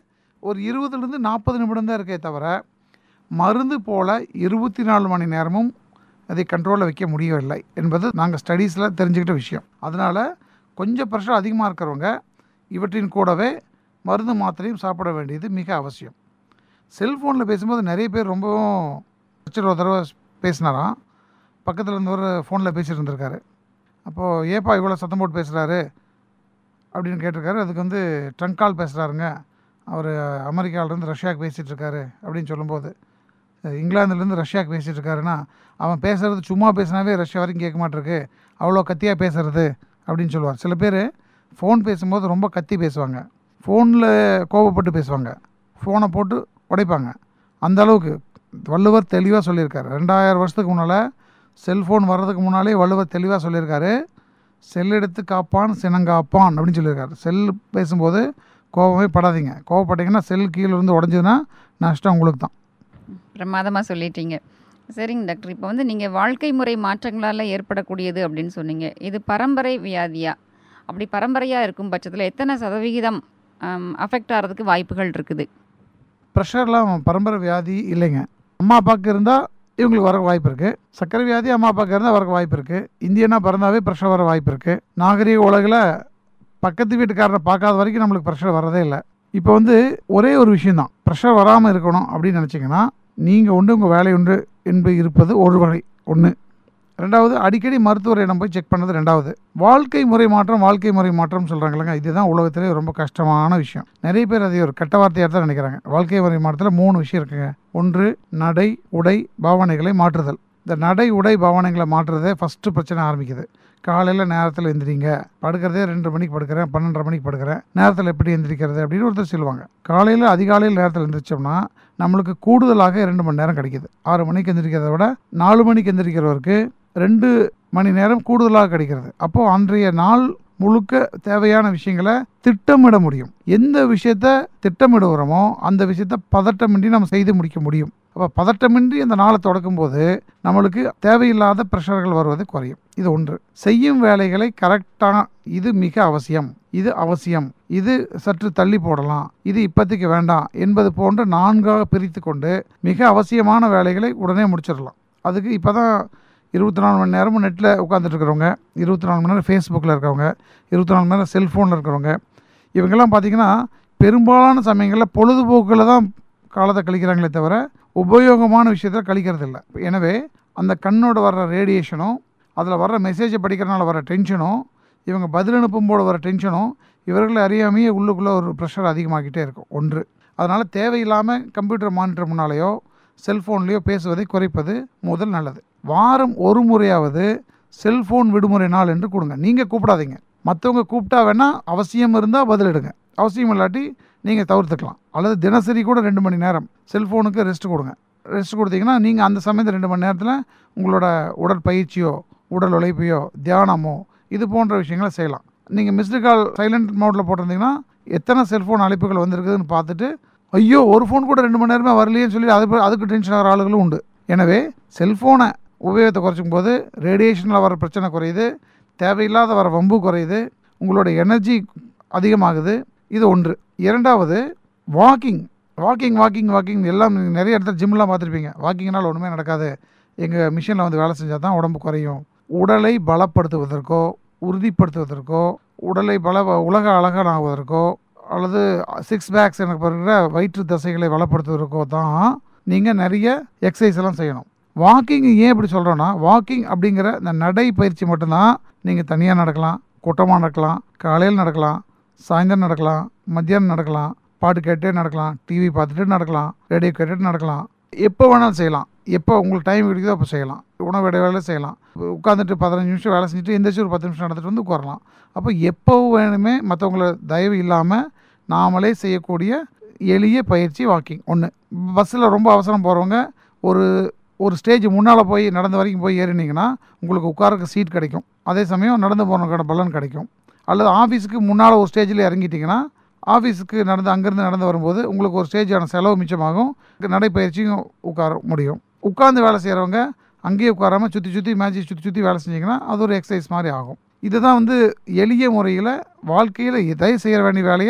ஒரு இருபதுலேருந்து நாற்பது நிமிடம் தான் இருக்கே தவிர மருந்து போல் இருபத்தி நாலு மணி நேரமும் அதை கண்ட்ரோலில் வைக்க முடியவில்லை என்பது நாங்கள் ஸ்டடீஸில் தெரிஞ்சுக்கிட்ட விஷயம் அதனால் கொஞ்சம் ப்ரெஷர் அதிகமாக இருக்கிறவங்க இவற்றின் கூடவே மருந்து மாத்திரையும் சாப்பிட வேண்டியது மிக அவசியம் செல்ஃபோனில் பேசும்போது நிறைய பேர் ரொம்பவும் லட்சம் ஒரு தடவை பேசினாராம் பக்கத்தில் இருந்தவர் ஃபோனில் பேசிட்டு இருந்திருக்காரு அப்போது ஏப்பா இவ்வளோ சத்தம் போட்டு பேசுகிறாரு அப்படின்னு கேட்டிருக்காரு அதுக்கு வந்து ட்ரங்க் கால் பேசுகிறாருங்க அவர் அமெரிக்காவிலேருந்து ரஷ்யாவுக்கு பேசிகிட்டு இருக்காரு அப்படின்னு சொல்லும்போது அஹ் இங்கிலாந்துலேருந்து ரஷ்யாவுக்கு பேசிகிட்டு இருக்காருன்னா அவன் பேசுகிறது சும்மா பேசினாவே ரஷ்யா வரைக்கும் கேட்க மாட்டிருக்கு அவ்வளோ கத்தியாக பேசுறது அப்படின்னு சொல்லுவார் சில பேர் ஃபோன் பேசும்போது ரொம்ப கத்தி பேசுவாங்க ஃபோனில் கோபப்பட்டு பேசுவாங்க ஃபோனை போட்டு உடைப்பாங்க அந்த அளவுக்கு வள்ளுவர் தெளிவாக சொல்லியிருக்காரு ரெண்டாயிரம் வருஷத்துக்கு முன்னால் செல்ஃபோன் வர்றதுக்கு முன்னாலே வள்ளுவர் தெளிவாக சொல்லியிருக்காரு செல் எடுத்து காப்பான் சினங்காப்பான் அப்படின்னு சொல்லியிருக்காரு செல் பேசும்போது கோபமே படாதீங்க கோவப்பட்டீங்கன்னா செல் கீழே இருந்து உடஞ்சதுன்னா நஷ்டம் உங்களுக்கு தான் பிரமாதமாக சொல்லிட்டீங்க சரிங்க டாக்டர் இப்போ வந்து நீங்கள் வாழ்க்கை முறை மாற்றங்களால் ஏற்படக்கூடியது அப்படின்னு சொன்னீங்க இது பரம்பரை வியாதியா அப்படி பரம்பரையாக இருக்கும் பட்சத்தில் எத்தனை சதவிகிதம் அஃபெக்ட் ஆகிறதுக்கு வாய்ப்புகள் இருக்குது ப்ரெஷர்லாம் பரம்பரை வியாதி இல்லைங்க அம்மா அப்பாவுக்கு இருந்தால் இவங்களுக்கு வர வாய்ப்பு இருக்குது சர்க்கரை வியாதி அம்மா அப்பாவுக்கு இருந்தால் வரக்கு வாய்ப்பு இருக்குது இந்தியனாக பிறந்தாவே ப்ரெஷர் வர வாய்ப்பு இருக்குது நாகரீக உலகில் பக்கத்து வீட்டுக்காரரை பார்க்காத வரைக்கும் நம்மளுக்கு ப்ரெஷர் வரதே இல்லை இப்போ வந்து ஒரே ஒரு விஷயந்தான் ப்ரெஷர் வராமல் இருக்கணும் அப்படின்னு நினச்சிங்கன்னா நீங்கள் உண்டு உங்கள் வேலை உண்டு என்பது இருப்பது ஒரு வகை ஒன்று ரெண்டாவது அடிக்கடி மருத்துவரிடம் போய் செக் பண்ணது ரெண்டாவது வாழ்க்கை முறை மாற்றம் வாழ்க்கை முறை மாற்றம் சொல்கிறாங்களங்க இதுதான் உலகத்திலே ரொம்ப கஷ்டமான விஷயம் நிறைய பேர் அதை ஒரு கெட்ட வார்த்தையாக தான் நினைக்கிறாங்க வாழ்க்கை முறை மாற்றத்தில் மூணு விஷயம் இருக்குங்க ஒன்று நடை உடை பாவனைகளை மாற்றுதல் இந்த நடை உடை பாவனைகளை மாற்றுறதே ஃபஸ்ட்டு பிரச்சனை ஆரம்பிக்குது காலையில் நேரத்தில் எந்திரிங்க படுக்கிறதே ரெண்டு மணிக்கு படுக்கிறேன் பன்னெண்டரை மணிக்கு படுக்கிறேன் நேரத்தில் எப்படி எந்திரிக்கிறது அப்படின்னு ஒருத்தர் சொல்லுவாங்க காலையில் அதிகாலையில் நேரத்தில் எந்திரிச்சோம்னா நம்மளுக்கு கூடுதலாக இரண்டு மணி நேரம் கிடைக்குது ஆறு மணிக்கு எந்திரிக்கிறத விட நாலு மணிக்கு எந்திரிக்கிறவருக்கு ரெண்டு மணி நேரம் கூடுதலாக கிடைக்கிறது அப்போது அன்றைய நாள் முழுக்க தேவையான விஷயங்களை திட்டமிட முடியும் எந்த விஷயத்த திட்டமிடுகிறோமோ அந்த விஷயத்த பதட்டமின்றி நம்ம செய்து முடிக்க முடியும் அப்போ பதட்டமின்றி அந்த நாளை தொடக்கும் போது நம்மளுக்கு தேவையில்லாத ப்ரெஷர்கள் வருவது குறையும் இது ஒன்று செய்யும் வேலைகளை கரெக்டாக இது மிக அவசியம் இது அவசியம் இது சற்று தள்ளி போடலாம் இது இப்போதைக்கு வேண்டாம் என்பது போன்று நான்காக பிரித்து கொண்டு மிக அவசியமான வேலைகளை உடனே முடிச்சிடலாம் அதுக்கு இப்போ தான் இருபத்தி நாலு மணி நேரமும் நெட்டில் உட்காந்துட்டு இருக்கிறவங்க இருபத்தி நாலு மணி நேரம் ஃபேஸ்புக்கில் இருக்கிறவங்க இருபத்தி நாலு மணி நேரம் செல்ஃபோனில் இருக்கிறவங்க இவங்கெல்லாம் பார்த்திங்கன்னா பெரும்பாலான சமயங்களில் பொழுதுபோக்கில் தான் காலத்தை கழிக்கிறாங்களே தவிர உபயோகமான விஷயத்தில் கழிக்கிறது இல்லை எனவே அந்த கண்ணோட வர்ற ரேடியேஷனும் அதில் வர்ற மெசேஜை படிக்கிறனால வர டென்ஷனும் இவங்க பதில் அனுப்பும்போது வர டென்ஷனும் இவர்களை அறியாமையே உள்ளுக்குள்ளே ஒரு ப்ரெஷர் அதிகமாகிட்டே இருக்கும் ஒன்று அதனால் தேவையில்லாமல் கம்ப்யூட்டர் மானிட்டர் முன்னாலேயோ செல்ஃபோன்லேயோ பேசுவதை குறைப்பது முதல் நல்லது வாரம் ஒரு முறையாவது செல்ஃபோன் விடுமுறை நாள் என்று கொடுங்க நீங்கள் கூப்பிடாதீங்க மற்றவங்க கூப்பிட்டா வேணால் அவசியம் இருந்தால் பதிலிடுங்க அவசியம் இல்லாட்டி நீங்கள் தவிர்த்துக்கலாம் அல்லது தினசரி கூட ரெண்டு மணி நேரம் செல்ஃபோனுக்கு ரெஸ்ட் கொடுங்க ரெஸ்ட் கொடுத்தீங்கன்னா நீங்கள் அந்த சமயத்தில் ரெண்டு மணி நேரத்தில் உங்களோட உடற்பயிற்சியோ உடல் உழைப்பையோ தியானமோ இது போன்ற விஷயங்களை செய்யலாம் நீங்கள் மிஸ்டு கால் சைலண்ட் மோடில் போட்டிருந்தீங்கன்னா எத்தனை செல்ஃபோன் அழைப்புகள் வந்திருக்குதுன்னு பார்த்துட்டு ஐயோ ஒரு ஃபோன் கூட ரெண்டு மணி நேரமே வரலையேன்னு சொல்லி அது அதுக்கு டென்ஷன் ஆகிற ஆளுகளும் உண்டு எனவே செல்ஃபோனை உபயோகத்தை குறைச்சிக்கும் போது ரேடியேஷனில் வர பிரச்சனை குறையுது தேவையில்லாத வர வம்பு குறையுது உங்களோட எனர்ஜி அதிகமாகுது இது ஒன்று இரண்டாவது வாக்கிங் வாக்கிங் வாக்கிங் வாக்கிங் எல்லாம் நீங்க நிறைய இடத்துல ஜிம்லாம் பார்த்துருப்பீங்க வாக்கிங்னால் ஒன்றுமே நடக்காது எங்கள் மிஷினில் வந்து வேலை செஞ்சால் தான் உடம்பு குறையும் உடலை பலப்படுத்துவதற்கோ உறுதிப்படுத்துவதற்கோ உடலை பல உலக அழகானாவதற்கோ அல்லது சிக்ஸ் பேக்ஸ் எனக்கு பிறகுற வயிற்று தசைகளை பலப்படுத்துவதற்கோ தான் நீங்கள் நிறைய எக்ஸசைஸ் எல்லாம் செய்யணும் வாக்கிங் ஏன் இப்படி சொல்கிறோன்னா வாக்கிங் அப்படிங்கிற இந்த நடை பயிற்சி மட்டும்தான் நீங்கள் தனியாக நடக்கலாம் கூட்டமாக நடக்கலாம் காலையில் நடக்கலாம் சாயந்தரம் நடக்கலாம் மத்தியானம் நடக்கலாம் பாட்டு கேட்டே நடக்கலாம் டிவி பார்த்துட்டு நடக்கலாம் ரேடியோ கேட்டுட்டு நடக்கலாம் எப்போ வேணாலும் செய்யலாம் எப்போ உங்களுக்கு டைம் கிடைக்குதோ அப்போ செய்யலாம் உணவு இடைவேளை செய்யலாம் உட்காந்துட்டு பதினஞ்சு நிமிஷம் வேலை செஞ்சுட்டு எந்திரிச்சு ஒரு பத்து நிமிஷம் நடந்துட்டு வந்து உட்காரலாம் அப்போ எப்போ வேணுமே மற்றவங்கள தயவு இல்லாமல் நாமளே செய்யக்கூடிய எளிய பயிற்சி வாக்கிங் ஒன்று பஸ்ஸில் ரொம்ப அவசரம் போகிறவங்க ஒரு ஒரு ஸ்டேஜ் முன்னால் போய் நடந்த வரைக்கும் போய் ஏறினீங்கன்னா உங்களுக்கு உட்காரக்கு சீட் கிடைக்கும் அதே சமயம் நடந்து போனதுக்கான பலன் கிடைக்கும் அல்லது ஆஃபீஸுக்கு முன்னால் ஒரு ஸ்டேஜில் இறங்கிட்டிங்கன்னா ஆஃபீஸுக்கு நடந்து அங்கேருந்து நடந்து வரும்போது உங்களுக்கு ஒரு ஸ்டேஜான செலவு மிச்சமாகும் நடைப்பயிற்சியும் உட்கார முடியும் உட்கார்ந்து வேலை செய்கிறவங்க அங்கேயே உட்காராமல் சுற்றி சுற்றி மேட்சை சுற்றி சுற்றி வேலை செஞ்சிங்கன்னா அது ஒரு எக்ஸசைஸ் மாதிரி ஆகும் இதுதான் வந்து எளிய முறையில் வாழ்க்கையில் எதை செய்ய வேண்டிய வேலையை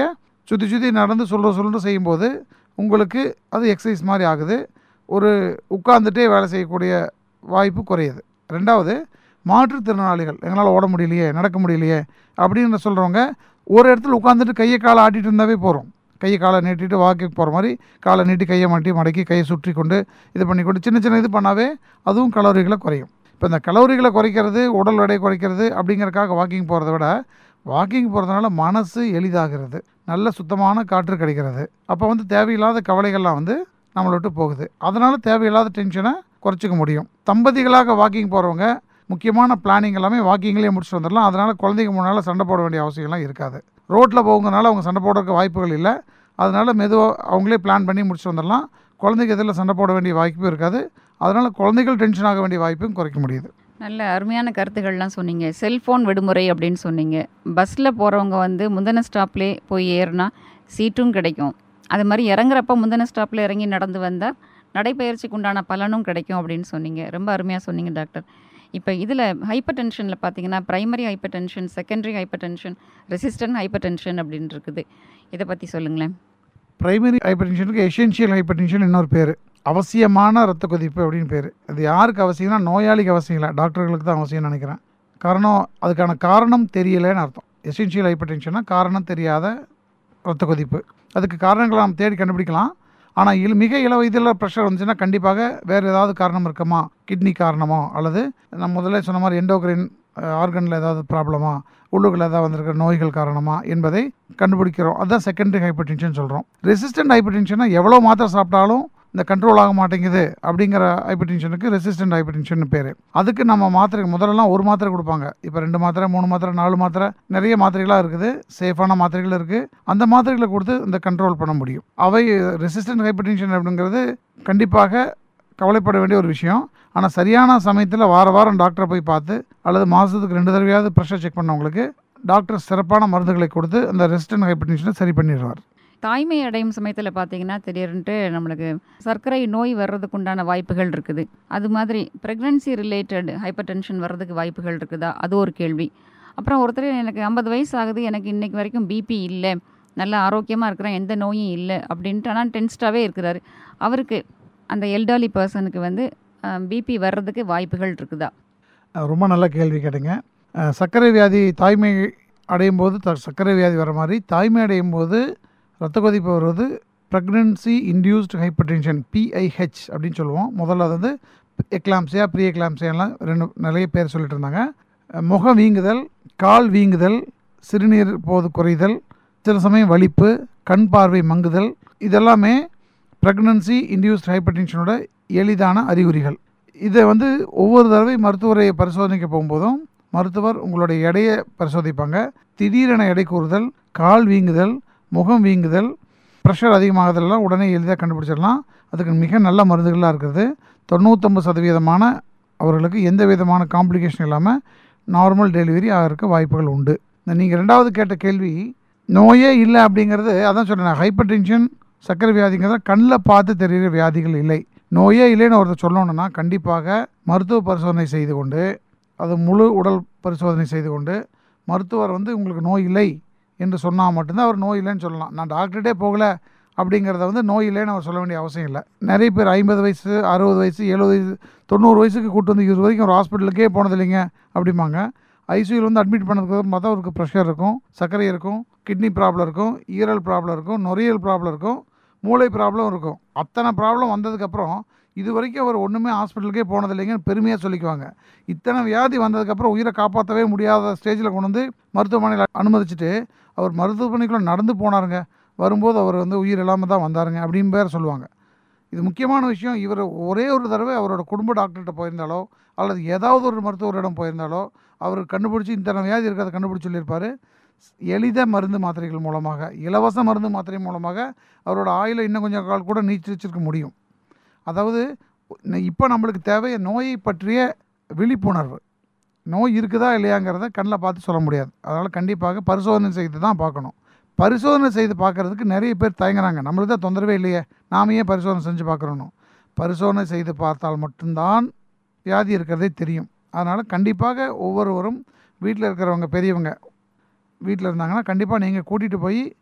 சுற்றி சுற்றி நடந்து சொல்ல சொல்லிட்டு செய்யும்போது உங்களுக்கு அது எக்ஸசைஸ் மாதிரி ஆகுது ஒரு உட்கார்ந்துட்டே வேலை செய்யக்கூடிய வாய்ப்பு குறையுது ரெண்டாவது மாற்றுத்திறனாளிகள் எங்களால் ஓட முடியலையே நடக்க முடியலையே அப்படின்னு சொல்கிறவங்க ஒரு இடத்துல உட்காந்துட்டு கையை காலை ஆட்டிட்டு இருந்தாவே போகிறோம் கையை காலை நீட்டிட்டு வாக்கிங் போகிற மாதிரி காலை நீட்டி கையை மாட்டி மடக்கி கையை சுற்றி கொண்டு இது பண்ணி கொண்டு சின்ன சின்ன இது பண்ணாவே அதுவும் கலோரிகளை குறையும் இப்போ இந்த கலோரிகளை குறைக்கிறது உடல் எடை குறைக்கிறது அப்படிங்கறக்காக வாக்கிங் போகிறத விட வாக்கிங் போகிறதுனால மனசு எளிதாகிறது நல்ல சுத்தமான காற்று கிடைக்கிறது அப்போ வந்து தேவையில்லாத கவலைகள்லாம் வந்து நம்மளை விட்டு போகுது அதனால் தேவையில்லாத டென்ஷனை குறைச்சிக்க முடியும் தம்பதிகளாக வாக்கிங் போகிறவங்க முக்கியமான பிளானிங் எல்லாமே வாக்கிங்லேயே முடிச்சுட்டு வந்துடலாம் அதனால் குழந்தைங்க முன்னால் சண்டை போட வேண்டிய அவசியம்லாம் இருக்காது ரோட்டில் போகிறதுனால அவங்க சண்டை போடுறதுக்கு வாய்ப்புகள் இல்லை அதனால் மெதுவாக அவங்களே பிளான் பண்ணி முடிச்சுட்டு வந்துடலாம் குழந்தைங்க இதில் சண்டை போட வேண்டிய வாய்ப்பும் இருக்காது அதனால் குழந்தைகள் டென்ஷன் ஆக வேண்டிய வாய்ப்பும் குறைக்க முடியுது நல்ல அருமையான கருத்துக்கள்லாம் சொன்னீங்க செல்ஃபோன் விடுமுறை அப்படின்னு சொன்னீங்க பஸ்ஸில் போகிறவங்க வந்து முந்தின ஸ்டாப்லேயே போய் ஏறினா சீட்டும் கிடைக்கும் அது மாதிரி இறங்குறப்ப முந்தின ஸ்டாப்பில் இறங்கி நடந்து வந்தால் நடைப்பயிற்சிக்கு உண்டான பலனும் கிடைக்கும் அப்படின்னு சொன்னீங்க ரொம்ப அருமையாக சொன்னீங்க டாக்டர் இப்போ இதில் ஹைப்பர் டென்ஷனில் பார்த்தீங்கன்னா primary hypertension secondary hypertension resistant hypertension அப்படின்னு இருக்குது இதை பற்றி சொல்லுங்களேன் பிரைமரி ஹைப்பர் டென்ஷனுக்கு எசென்ஷியல் ஹைப்பர் டென்ஷன் இன்னொரு பேர் அவசியமான ரத்த கொதிப்பு அப்படின்னு பேர் அது யாருக்கு அவசியம்னா நோயாளிக்கு அவசியம் இல்லை டாக்டர்களுக்கு தான் அவசியம்னு நினைக்கிறேன் காரணம் அதுக்கான காரணம் தெரியலைன்னு அர்த்தம் எசென்ஷியல் ஹைப்பர் டென்ஷன்னா காரணம் தெரியாத ரத்த கொதிப்பு அதுக்கு காரணங்களை நாம் தேடி கண்டுபிடிக்கலாம் ஆனால் இல் மிக இள வயதில் ப்ரெஷர் வந்துச்சுன்னா கண்டிப்பாக வேறு ஏதாவது காரணம் இருக்குமா கிட்னி காரணமோ அல்லது நான் முதல்ல சொன்ன மாதிரி எண்டோக்ரைன் ஆர்கனில் ஏதாவது ப்ராப்ளமா உள்ளுக்குள்ள ஏதாவது வந்திருக்கிற நோய்கள் காரணமா என்பதை கண்டுபிடிக்கிறோம் அதுதான் செகண்டரி ஹைப்பர் டென்ஷன் சொல்கிறோம் ரெசிஸ்டன்ட் ஹைப்பர் டென்ஷனா எவ்வளோ மாத்திரை சாப்பிட்டாலும் இந்த கண்ட்ரோல் ஆக மாட்டேங்குது அப்படிங்கிற ஹைப்பர் டென்ஷனுக்கு ரெசிஸ்டன்ட் ஹைப்பர் டென்ஷன் பேர் அதுக்கு நம்ம மாத்திரை முதல்லலாம் ஒரு மாத்திரை கொடுப்பாங்க இப்போ ரெண்டு மாத்திரை மூணு மாத்திரை நாலு மாத்திரை நிறைய மாத்திரைகளாக இருக்குது சேஃபான மாத்திரைகள் இருக்குது அந்த மாத்திரைகளை கொடுத்து இந்த கண்ட்ரோல் பண்ண முடியும் அவை ரெசிஸ்டன்ட் ஹைப்பர் டென்ஷன் அப்படிங்கிறது கண்டிப்பாக கவலைப்பட வேண்டிய ஒரு விஷயம் ஆனால் சரியான சமயத்தில் வார வாரம் டாக்டரை போய் பார்த்து அல்லது மாதத்துக்கு ரெண்டு தடவையாவது ப்ரெஷர் செக் பண்ணவங்களுக்கு டாக்டர் சிறப்பான மருந்துகளை கொடுத்து அந்த ரெசிஸ்டன்ட் ஹைப்பர் டென்ஷனை சரி பண்ணிடுவார் தாய்மை அடையும் சமயத்தில் பார்த்தீங்கன்னா திடீர்னுட்டு நம்மளுக்கு சர்க்கரை நோய் வர்றதுக்கு உண்டான வாய்ப்புகள் இருக்குது அது மாதிரி ப்ரெக்னன்சி ரிலேட்டட் ஹைப்பர் டென்ஷன் வர்றதுக்கு வாய்ப்புகள் இருக்குதா அது ஒரு கேள்வி அப்புறம் ஒருத்தர் எனக்கு ஐம்பது வயசு ஆகுது எனக்கு இன்னைக்கு வரைக்கும் பிபி இல்லை நல்லா ஆரோக்கியமாக இருக்கிறேன் எந்த நோயும் இல்லை அப்படின்ட்டு ஆனால் டென்ஸ்டாகவே இருக்கிறாரு அவருக்கு அந்த எல்டாலி பர்சனுக்கு வந்து பிபி வர்றதுக்கு வாய்ப்புகள் இருக்குதா அஹ் ரொம்ப நல்ல கேள்வி கேட்டுங்க அஹ் சர்க்கரை வியாதி தாய்மை அடையும் போது த சர்க்கரை வியாதி வர மாதிரி தாய்மை அடையும் போது ரத்த கொதிப்பு வருவது pregnancy induced hypertension PIH அப்படின்னு சொல்லுவோம் முதல்ல அது வந்து எக்லாம்சியா ப்ரீ எக்லாம்சியாலாம் ரெண்டு நிறைய பேர் சொல்லிட்டு இருந்தாங்க அஹ் முகம் வீங்குதல் கால் வீங்குதல் சிறுநீர் போது குறைதல் சில சமயம் வலிப்பு கண் பார்வை மங்குதல் இதெல்லாமே ப்ரெக்னன்சி இன்டியூஸ்ட் ஹைப்பர் டென்ஷனோட எளிதான அறிகுறிகள் இதை வந்து ஒவ்வொரு தடவை மருத்துவரை பரிசோதனைக்கு போகும்போதும் மருத்துவர் உங்களுடைய எடையை பரிசோதிப்பாங்க திடீரென எடை கூறுதல் கால் வீங்குதல் முகம் வீங்குதல் ப்ரெஷர் அதிகமாகுதெல்லாம் உடனே எளிதாக கண்டுபிடிச்சிடலாம் அதுக்கு மிக நல்ல மருந்துகளாக இருக்கிறது தொண்ணூத்தொம்பது சதவீதமான அவர்களுக்கு எந்த விதமான காம்ப்ளிகேஷன் இல்லாமல் நார்மல் டெலிவரி ஆகிறதுக்கு வாய்ப்புகள் உண்டு இந்த நீங்கள் ரெண்டாவது கேட்ட கேள்வி நோயே இல்லை அப்படிங்கிறது அதான் சொன்னேன் ஹைப்பர் டென்ஷன் சர்க்கரை வியாதிங்கிறத கண்ணில் பார்த்து தெரிகிற வியாதிகள் இல்லை நோயே இல்லைன்னு ஒருத்தர் சொல்லணும்னா கண்டிப்பாக மருத்துவ பரிசோதனை செய்து கொண்டு அது முழு உடல் பரிசோதனை செய்து கொண்டு மருத்துவர் வந்து உங்களுக்கு நோய் இல்லை என்று சொன்னால் மட்டும்தான் அவர் நோய் இல்லைன்னு சொல்லலாம் நான் டாக்டர்கிட்டே போகல அப்படிங்கிறத வந்து நோய் இல்லைன்னு அவர் சொல்ல வேண்டிய அவசியம் இல்லை நிறைய பேர் ஐம்பது வயசு அறுபது வயசு எழுபது வயசு தொண்ணூறு வயசுக்கு கூட்டு வந்து இருபது வரைக்கும் ஒரு ஹாஸ்பிட்டலுக்கே போனது இல்லைங்க அப்படிம்பாங்க ஐசியூவில் வந்து அட்மிட் பண்ணதுக்கு மொதல் அவருக்கு ப்ரெஷர் இருக்கும் சர்க்கரை இருக்கும் கிட்னி ப்ராப்ளம் இருக்கும் ஈரல் ப்ராப்ளம் இருக்கும் நுரையீரல் ப்ராப்ளம் இருக்கும் மூளை ப்ராப்ளம் இருக்கும் அத்தனை ப்ராப்ளம் வந்ததுக்கப்புறம் இது வரைக்கும் அவர் ஒன்றுமே ஹாஸ்பிட்டலுக்கே போனது இல்லைங்கன்னு பெருமையாக சொல்லிக்குவாங்க இத்தனை வியாதி வந்ததுக்கப்புறம் உயிரை காப்பாற்றவே முடியாத ஸ்டேஜில் கொண்டு வந்து மருத்துவமனையில் அனுமதிச்சுட்டு அவர் மருத்துவமனைக்குள்ளே நடந்து போனாருங்க வரும்போது அவர் வந்து உயிர் இல்லாமல் தான் வந்தாருங்க அப்படின்னு பேர் சொல்லுவாங்க இது முக்கியமான விஷயம் இவர் ஒரே ஒரு தடவை அவரோட குடும்ப டாக்டர்கிட்ட போயிருந்தாலோ அல்லது ஏதாவது ஒரு மருத்துவரிடம் போயிருந்தாலோ அவர் கண்டுபிடிச்சி இத்தனை வியாதி இருக்கிறத கண்டுபிடிச்சி சொல்லியிருப்பார் எளித மருந்து மாத்திரைகள் மூலமாக இலவச மருந்து மாத்திரை மூலமாக அவரோட ஆயுளை இன்னும் கொஞ்சம் கால் கூட நீச்சிருக்க முடியும் அதாவது இப்போ நம்மளுக்கு தேவை நோயை பற்றிய விழிப்புணர்வு நோய் இருக்குதா இல்லையாங்கிறத கண்ணில் பார்த்து சொல்ல முடியாது அதனால் கண்டிப்பாக பரிசோதனை செய்து தான் பார்க்கணும் பரிசோதனை செய்து பார்க்குறதுக்கு நிறைய பேர் தயங்குறாங்க நம்மளுக்கு தான் தொந்தரவே இல்லையே நாம ஏன் பரிசோதனை செஞ்சு பார்க்குறோன்னு பரிசோதனை செய்து பார்த்தால் மட்டும்தான் வியாதி இருக்கிறதே தெரியும் அதனால் கண்டிப்பாக ஒவ்வொருவரும் வீட்டில் இருக்கிறவங்க பெரியவங்க வீட்டில் இருந்தாங்கன்னா கண்டிப்பாக நீங்கள் கூட்டிகிட்டு போய்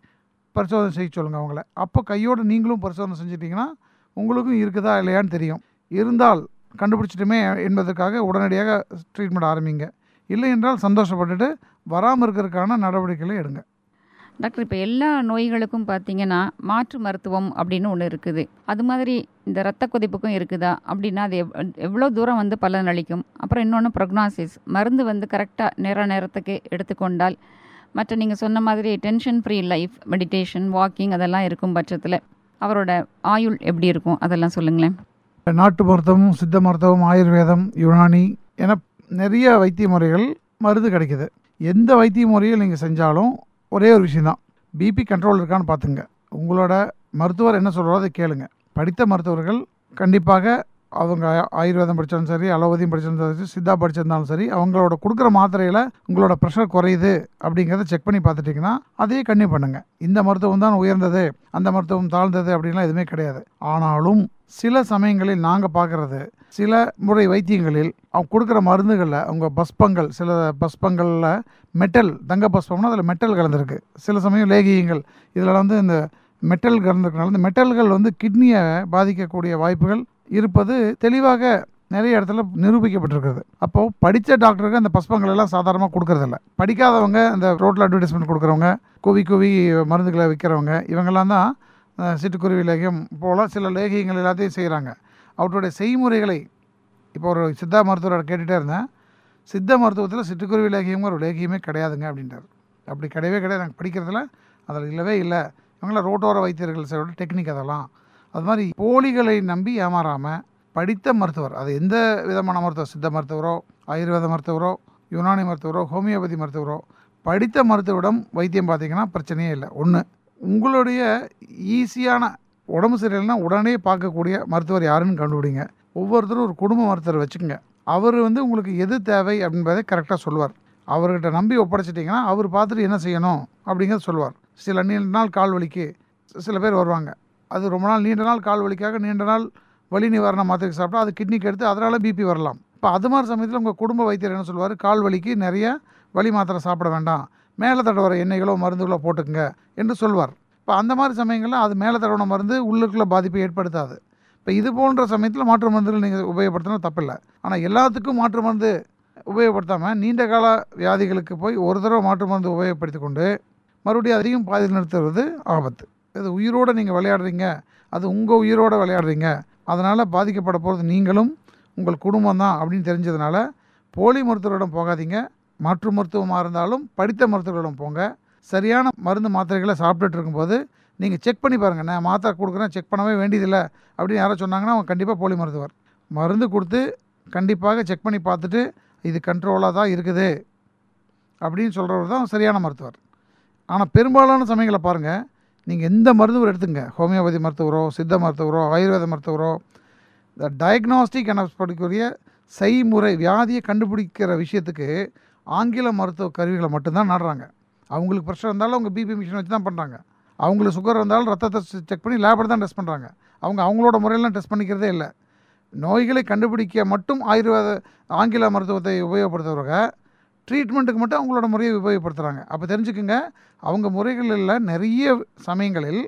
பரிசோதனை செய்ய சொல்லுங்கள் அவங்கள அப்போ கையோடு நீங்களும் பரிசோதனை செஞ்சிட்டிங்கன்னா உங்களுக்கும் இருக்குதா இல்லையான்னு தெரியும் இருந்தால் கண்டுபிடிச்சிட்டுமே என்பதற்காக உடனடியாக ட்ரீட்மெண்ட் ஆரம்பிங்க இல்லை என்றால் சந்தோஷப்பட்டுட்டு வராமல் இருக்கிறதுக்கான நடவடிக்கைகளை எடுங்க டாக்டர் இப்போ எல்லா நோய்களுக்கும் பார்த்தீங்கன்னா மாற்று மருத்துவம் அப்படின்னு ஒன்று இருக்குது அது மாதிரி இந்த ரத்த கொதிப்புக்கும் இருக்குதா அப்படின்னா அது எவ் எவ்வளோ தூரம் வந்து பலன் அளிக்கும் அப்புறம் இன்னொன்று ப்ரொக்னாசிஸ் மருந்து வந்து கரெக்டாக நேர நேரத்துக்கு எடுத்துக்கொண்டால் மற்ற நீங்கள் சொன்ன மாதிரி tension free life meditation walking அதெல்லாம் இருக்கும் பட்சத்தில் அவரோட ஆயுள் எப்படி இருக்கும் அதெல்லாம் சொல்லுங்களேன் நாட்டு மருத்துவம் சித்த மருத்துவம் ஆயுர்வேதம் யுனானி என நிறைய வைத்திய முறைகள் மருந்து கிடைக்குது எந்த வைத்திய முறையில் நீங்கள் செஞ்சாலும் ஒரே ஒரு விஷயந்தான் பிபி கண்ட்ரோல் இருக்கான்னு பார்த்துங்க உங்களோட மருத்துவர் என்ன சொல்கிறோ அதை கேளுங்க படித்த மருத்துவர்கள் கண்டிப்பாக அவங்க ஆ- ஆயுர்வேதம் படித்தாலும் சரி அலோபதியும் படிச்சிருந்தாலும் சரி சித்தா படிச்சிருந்தாலும் சரி அவங்களோட கொடுக்குற மாத்திரையில் உங்களோட ப்ரெஷர் குறையுது அப்படிங்கிறத செக் பண்ணி பார்த்துட்டிங்கன்னா அதையே கன்னியூ பண்ணுங்கள் இந்த மருத்துவம் தான் உயர்ந்தது அந்த மருத்துவம் தாழ்ந்தது அப்படின்லாம் எதுவுமே கிடையாது ஆனாலும் சில சமயங்களில் நாங்கள் பார்க்குறது சில முறை வைத்தியங்களில் அவங்க கொடுக்குற மருந்துகளில் அவங்க பஸ்பங்கள் சில பஸ்பங்களில் மெட்டல் தங்க பஸ்பம்னா அதில் மெட்டல் கலந்துருக்கு சில சமயம் லேகியங்கள் இதில் வந்து இந்த மெட்டல் கலந்துருக்கனால இந்த மெட்டல்கள் வந்து கிட்னியை பாதிக்கக்கூடிய வாய்ப்புகள் இருப்பது தெளிவாக நிறைய இடத்துல நிரூபிக்கப்பட்டிருக்கிறது அப்போது படித்த டாக்டருக்கு அந்த பஸ்பங்கள் எல்லாம் சாதாரணமாக கொடுக்கறதில்ல படிக்காதவங்க அந்த ரோட்டில் அட்வர்டைஸ்மெண்ட் கொடுக்குறவங்க குவி குவி மருந்துகளை விற்கிறவங்க இவங்கெல்லாம் தான் அஹ், சிட்டுக்குருவி லேகியம் போல் சில லேகியங்கள் எல்லாத்தையும் செய்கிறாங்க அவற்றுடைய செய்முறைகளை இப்போ ஒரு சித்தா மருத்துவரை கேட்டுகிட்டே இருந்தேன் சித்த மருத்துவத்தில் சிட்டுக்குருவி லேகியங்கிற ஒரு லேகியமே கிடையாதுங்க அப்படின்றார் அப்படி கிடையவே கிடையாது நாங்கள் படிக்கிறதுல அதில் இல்லவே இல்லை இவங்களாம் ரோட்டோர வைத்தியர்கள் செய்கிற டெக்னிக் அதெல்லாம் அது மாதிரி போலிகளை நம்பி ஏமாறாமல் படித்த மருத்துவர் அது எந்த விதமான மருத்துவர் சித்த மருத்துவரோ ஆயுர்வேத மருத்துவரோ யுனானி மருத்துவரோ ஹோமியோபதி மருத்துவரோ படித்த மருத்துவரிடம் வைத்தியம் பார்த்தீங்கன்னா பிரச்சனையே இல்லை ஒன்று உங்களுடைய ஈஸியான உடம்பு சரியில்லைன்னா உடனே பார்க்கக்கூடிய மருத்துவர் யாருன்னு கண்டுபிடிங்க ஒவ்வொருத்தரும் ஒரு குடும்ப மருத்துவர் வச்சுக்கோங்க அவர் வந்து உங்களுக்கு எது தேவை அப்படின்றதை கரெக்டாக சொல்லுவார் அவர்கிட்ட நம்பி ஒப்படைச்சிட்டிங்கன்னா அவர் பார்த்துட்டு என்ன செய்யணும் அப்படிங்கிறத சொல்லுவார் சில நீண்ட நாள் கால் வலிக்கு சில பேர் வருவாங்க அது ரொம்ப நாள் நீண்ட நாள் கால் வலிக்காக நீண்ட நாள் வலி நிவாரண மாத்திரை சாப்பிட்டா அது கிட்னிக்கு எடுத்து அதனால் பிபி வரலாம் இப்போ அது மாதிரி சமயத்தில் உங்கள் குடும்ப வைத்தியர் என்ன சொல்லுவார் கால் வலிக்கு நிறைய வலி மாத்திரை சாப்பிட வேண்டாம் மேலே தடவர எண்ணெய்களோ மருந்துகளோ போட்டுக்குங்க என்று சொல்வார் இப்போ அந்த மாதிரி சமயங்களில் அது மேலே தடவின மருந்து உள்ளுக்குள்ள பாதிப்பை ஏற்படுத்தாது இப்போ இது போன்ற சமயத்தில் மாற்று மருந்துகள் நீங்கள் உபயோகப்படுத்தினா தப்பில்லை ஆனால் எல்லாத்துக்கும் மாற்று மருந்து உபயோகப்படுத்தாமல் நீண்ட கால வியாதிகளுக்கு போய் ஒரு தடவை மாற்று மருந்து உபயோகப்படுத்தி கொண்டு மறுபடியும் அதையும் பாதியில் நிறுத்துறது ஆபத்து இது உயிரோடு நீங்கள் விளையாடுறீங்க அது உங்கள் உயிரோடு விளையாடுறீங்க அதனால் பாதிக்கப்பட போகிறது நீங்களும் உங்கள் குடும்பம் தான் அப்படின்னு தெரிஞ்சதுனால போலி மருத்துவரிடம் போகாதீங்க மாற்று மருத்துவமாக இருந்தாலும் படித்த மருத்துவரிடம் போங்க சரியான மருந்து மாத்திரைகளை சாப்பிட்டுட்டு இருக்கும்போது நீங்கள் செக் பண்ணி பாருங்கள் நான் மாத்திரை கொடுக்குறேன் செக் பண்ணவே வேண்டியதில்லை அப்படின்னு யாரோ சொன்னாங்கன்னா அவங்க கண்டிப்பாக போலி மருத்துவர் மருந்து கொடுத்து கண்டிப்பாக செக் பண்ணி பார்த்துட்டு இது கண்ட்ரோலாக தான் இருக்குது அப்படின்னு சொல்கிறவர் தான் சரியான மருத்துவர் ஆனால் பெரும்பாலான சமயங்களை பாருங்கள் நீங்கள் எந்த மருத்துவர் எடுத்துங்க ஹோமியோபதி மருத்துவரோ சித்த மருத்துவரோ ஆயுர்வேத மருத்துவரோ இந்த டயக்னாஸ்டிக் எனப்படக்கூடிய செய்முறை வியாதியை கண்டுபிடிக்கிற விஷயத்துக்கு ஆங்கில மருத்துவ கருவிகளை மட்டும்தான் நாடுறாங்க அவங்களுக்கு ப்ரெஷர் இருந்தாலும் அவங்க பிபி மிஷின் வச்சு தான் பண்ணுறாங்க அவங்களுக்கு சுகர் இருந்தாலும் ரத்தத்தை செக் பண்ணி லேபில் தான் டெஸ்ட் பண்ணுறாங்க அவங்க அவங்களோட முறையெல்லாம் டெஸ்ட் பண்ணிக்கிறதே இல்லை நோய்களை கண்டுபிடிக்க மட்டும் ஆயுர்வேத ஆங்கில மருத்துவத்தை உபயோகப்படுத்துறவங்க ட்ரீட்மெண்ட்டுக்கு மட்டும் அவங்களோட முறையை உபயோகப்படுத்துகிறாங்க அப்போ தெரிஞ்சுக்குங்க அவங்க முறைகளில் நிறைய சமயங்களில்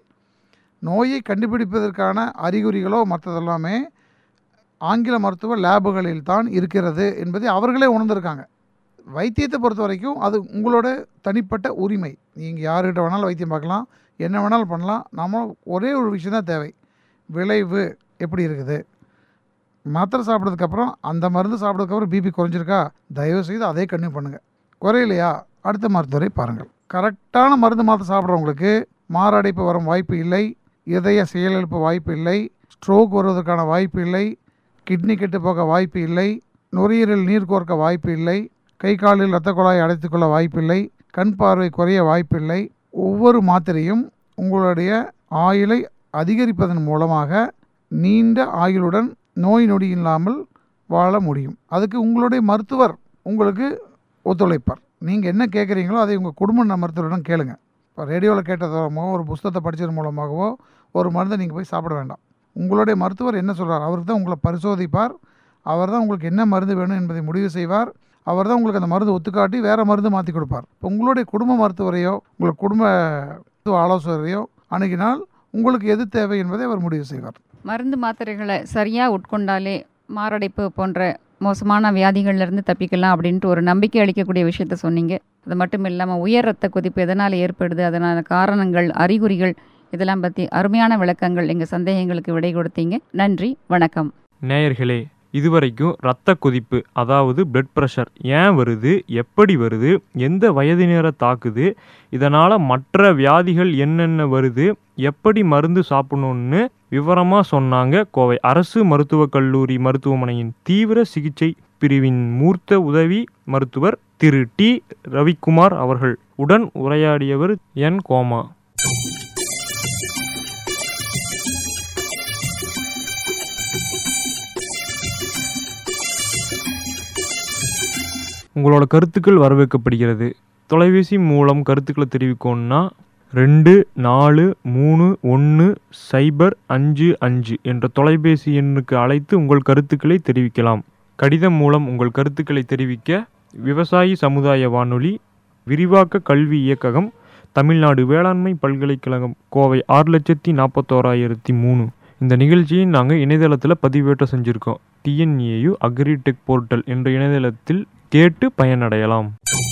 நோயை கண்டுபிடிப்பதற்கான அறிகுறிகளோ மற்றதெல்லாமே ஆங்கில மருத்துவ லேபுகளில் தான் இருக்கிறது என்பதை அவர்களே உணர்ந்திருக்காங்க வைத்தியத்தை பொறுத்த வரைக்கும் அது உங்களோட தனிப்பட்ட உரிமை நீங்கள் யார்கிட்ட வேணாலும் வைத்தியம் பார்க்கலாம் என்ன வேணாலும் பண்ணலாம் நம்ம ஒரே ஒரு விஷயம் தான் தேவை விளைவு எப்படி இருக்குது மாத்திரை சாப்பிட்டதுக்கப்புறம் அந்த மருந்து சாப்பிட்டதுக்கப்புறம் பிபி குறைஞ்சிருக்கா தயவு செய்து அதே கன்டினியூ பண்ணுங்கள் குறையலையா அடுத்த மருத்துவரை பாருங்கள் கரெக்டான மருந்து மாத்திரை சாப்பிட்றவங்களுக்கு மாரடைப்பு வரும் வாய்ப்பு இல்லை இதய செயலிழப்பு வாய்ப்பு இல்லை ஸ்ட்ரோக் வருவதற்கான வாய்ப்பு இல்லை கிட்னி கெட்டு போக வாய்ப்பு இல்லை நுரையீரல் நீர் கோர்க்க வாய்ப்பு இல்லை கை காலில் இரத்த குழாய் அடைத்துக்கொள்ள வாய்ப்பில்லை கண் பார்வை குறைய வாய்ப்பில்லை ஒவ்வொரு மாத்திரையும் உங்களுடைய ஆயுளை அதிகரிப்பதன் மூலமாக நீண்ட ஆயுளுடன் நோய் நொடி இல்லாமல் வாழ முடியும் அதுக்கு உங்களுடைய மருத்துவர் உங்களுக்கு ஒத்துழைப்பார் நீங்கள் என்ன கேட்குறீங்களோ அதை உங்கள் குடும்ப ந- மருத்துவரிடம் கேளுங்க இப்போ ரேடியோவில் கேட்டது மூலமாகவோ ஒரு புஸ்தகத்தை படித்தது மூலமாகவோ ஒரு மருந்தை நீங்கள் போய் சாப்பிட வேண்டாம் உங்களுடைய மருத்துவர் என்ன சொல்கிறார் அவருக்கு தான் உங்களை பரிசோதிப்பார் அவர் தான் உங்களுக்கு என்ன மருந்து வேணும் என்பதை முடிவு செய்வார் அவர் தான் உங்களுக்கு அந்த மருந்து ஒத்துக்காட்டி வேறு மருந்து மாற்றி கொடுப்பார் இப்போ உங்களுடைய குடும்ப மருத்துவரையோ உங்கள் குடும்ப ஆலோசகரையோ அணுகினால் உங்களுக்கு எது தேவை என்பதை அவர் முடிவு செய்வார் மருந்து மாத்திரைகளை சரியாக உட்கொண்டாலே மாரடைப்பு போன்ற மோசமான வியாதிகள்லேருந்து தப்பிக்கலாம் அப்படின்ட்டு ஒரு நம்பிக்கை அளிக்கக்கூடிய விஷயத்த சொன்னீங்க அது மட்டும் இல்லாமல் உயர் ரத்த கொதிப்பு எதனால் ஏற்படுது அதனால காரணங்கள் அறிகுறிகள் இதெல்லாம் பற்றி அருமையான விளக்கங்கள் எங்கள் சந்தேகங்களுக்கு விடை கொடுத்தீங்க நன்றி வணக்கம் நேயர்களே இதுவரைக்கும் இரத்த கொதிப்பு அதாவது பிளட் ப்ரெஷர் ஏன் வருது எப்படி வருது எந்த வயதினரை தாக்குது இதனால் மற்ற வியாதிகள் என்னென்ன வருது எப்படி மருந்து சாப்பிடணும்னு விவரமாக சொன்னாங்க கோவை அரசு மருத்துவக் கல்லூரி மருத்துவமனையின் தீவிர சிகிச்சை பிரிவின் மூர்த்த உதவி மருத்துவர் திரு டி ரவிக்குமார் அவர்கள் உடன் உரையாடியவர் என் கோமா உங்களோட கருத்துக்கள் வரவேற்கப்படுகிறது தொலைபேசி மூலம் கருத்துக்களை தெரிவிக்கணும்னா ரெண்டு நாலு மூணு ஒன்று சைபர் அஞ்சு அஞ்சு என்ற தொலைபேசி எண்ணுக்கு அழைத்து உங்கள் கருத்துக்களை தெரிவிக்கலாம் கடிதம் மூலம் உங்கள் கருத்துக்களை தெரிவிக்க விவசாயி சமுதாய வானொலி விரிவாக்க கல்வி இயக்ககம் தமிழ்நாடு வேளாண்மை பல்கலைக்கழகம் கோவை ஆறு லட்சத்தி நாற்பத்தோராயிரத்தி மூணு இந்த நிகழ்ச்சியை நாங்கள் இணையதளத்தில் பதிவேற்றம் செஞ்சுருக்கோம் டிஎன்ஏயு அக்ரிடெக் போர்ட்டல் என்ற இணையதளத்தில் கேட்டு பயனடையலாம்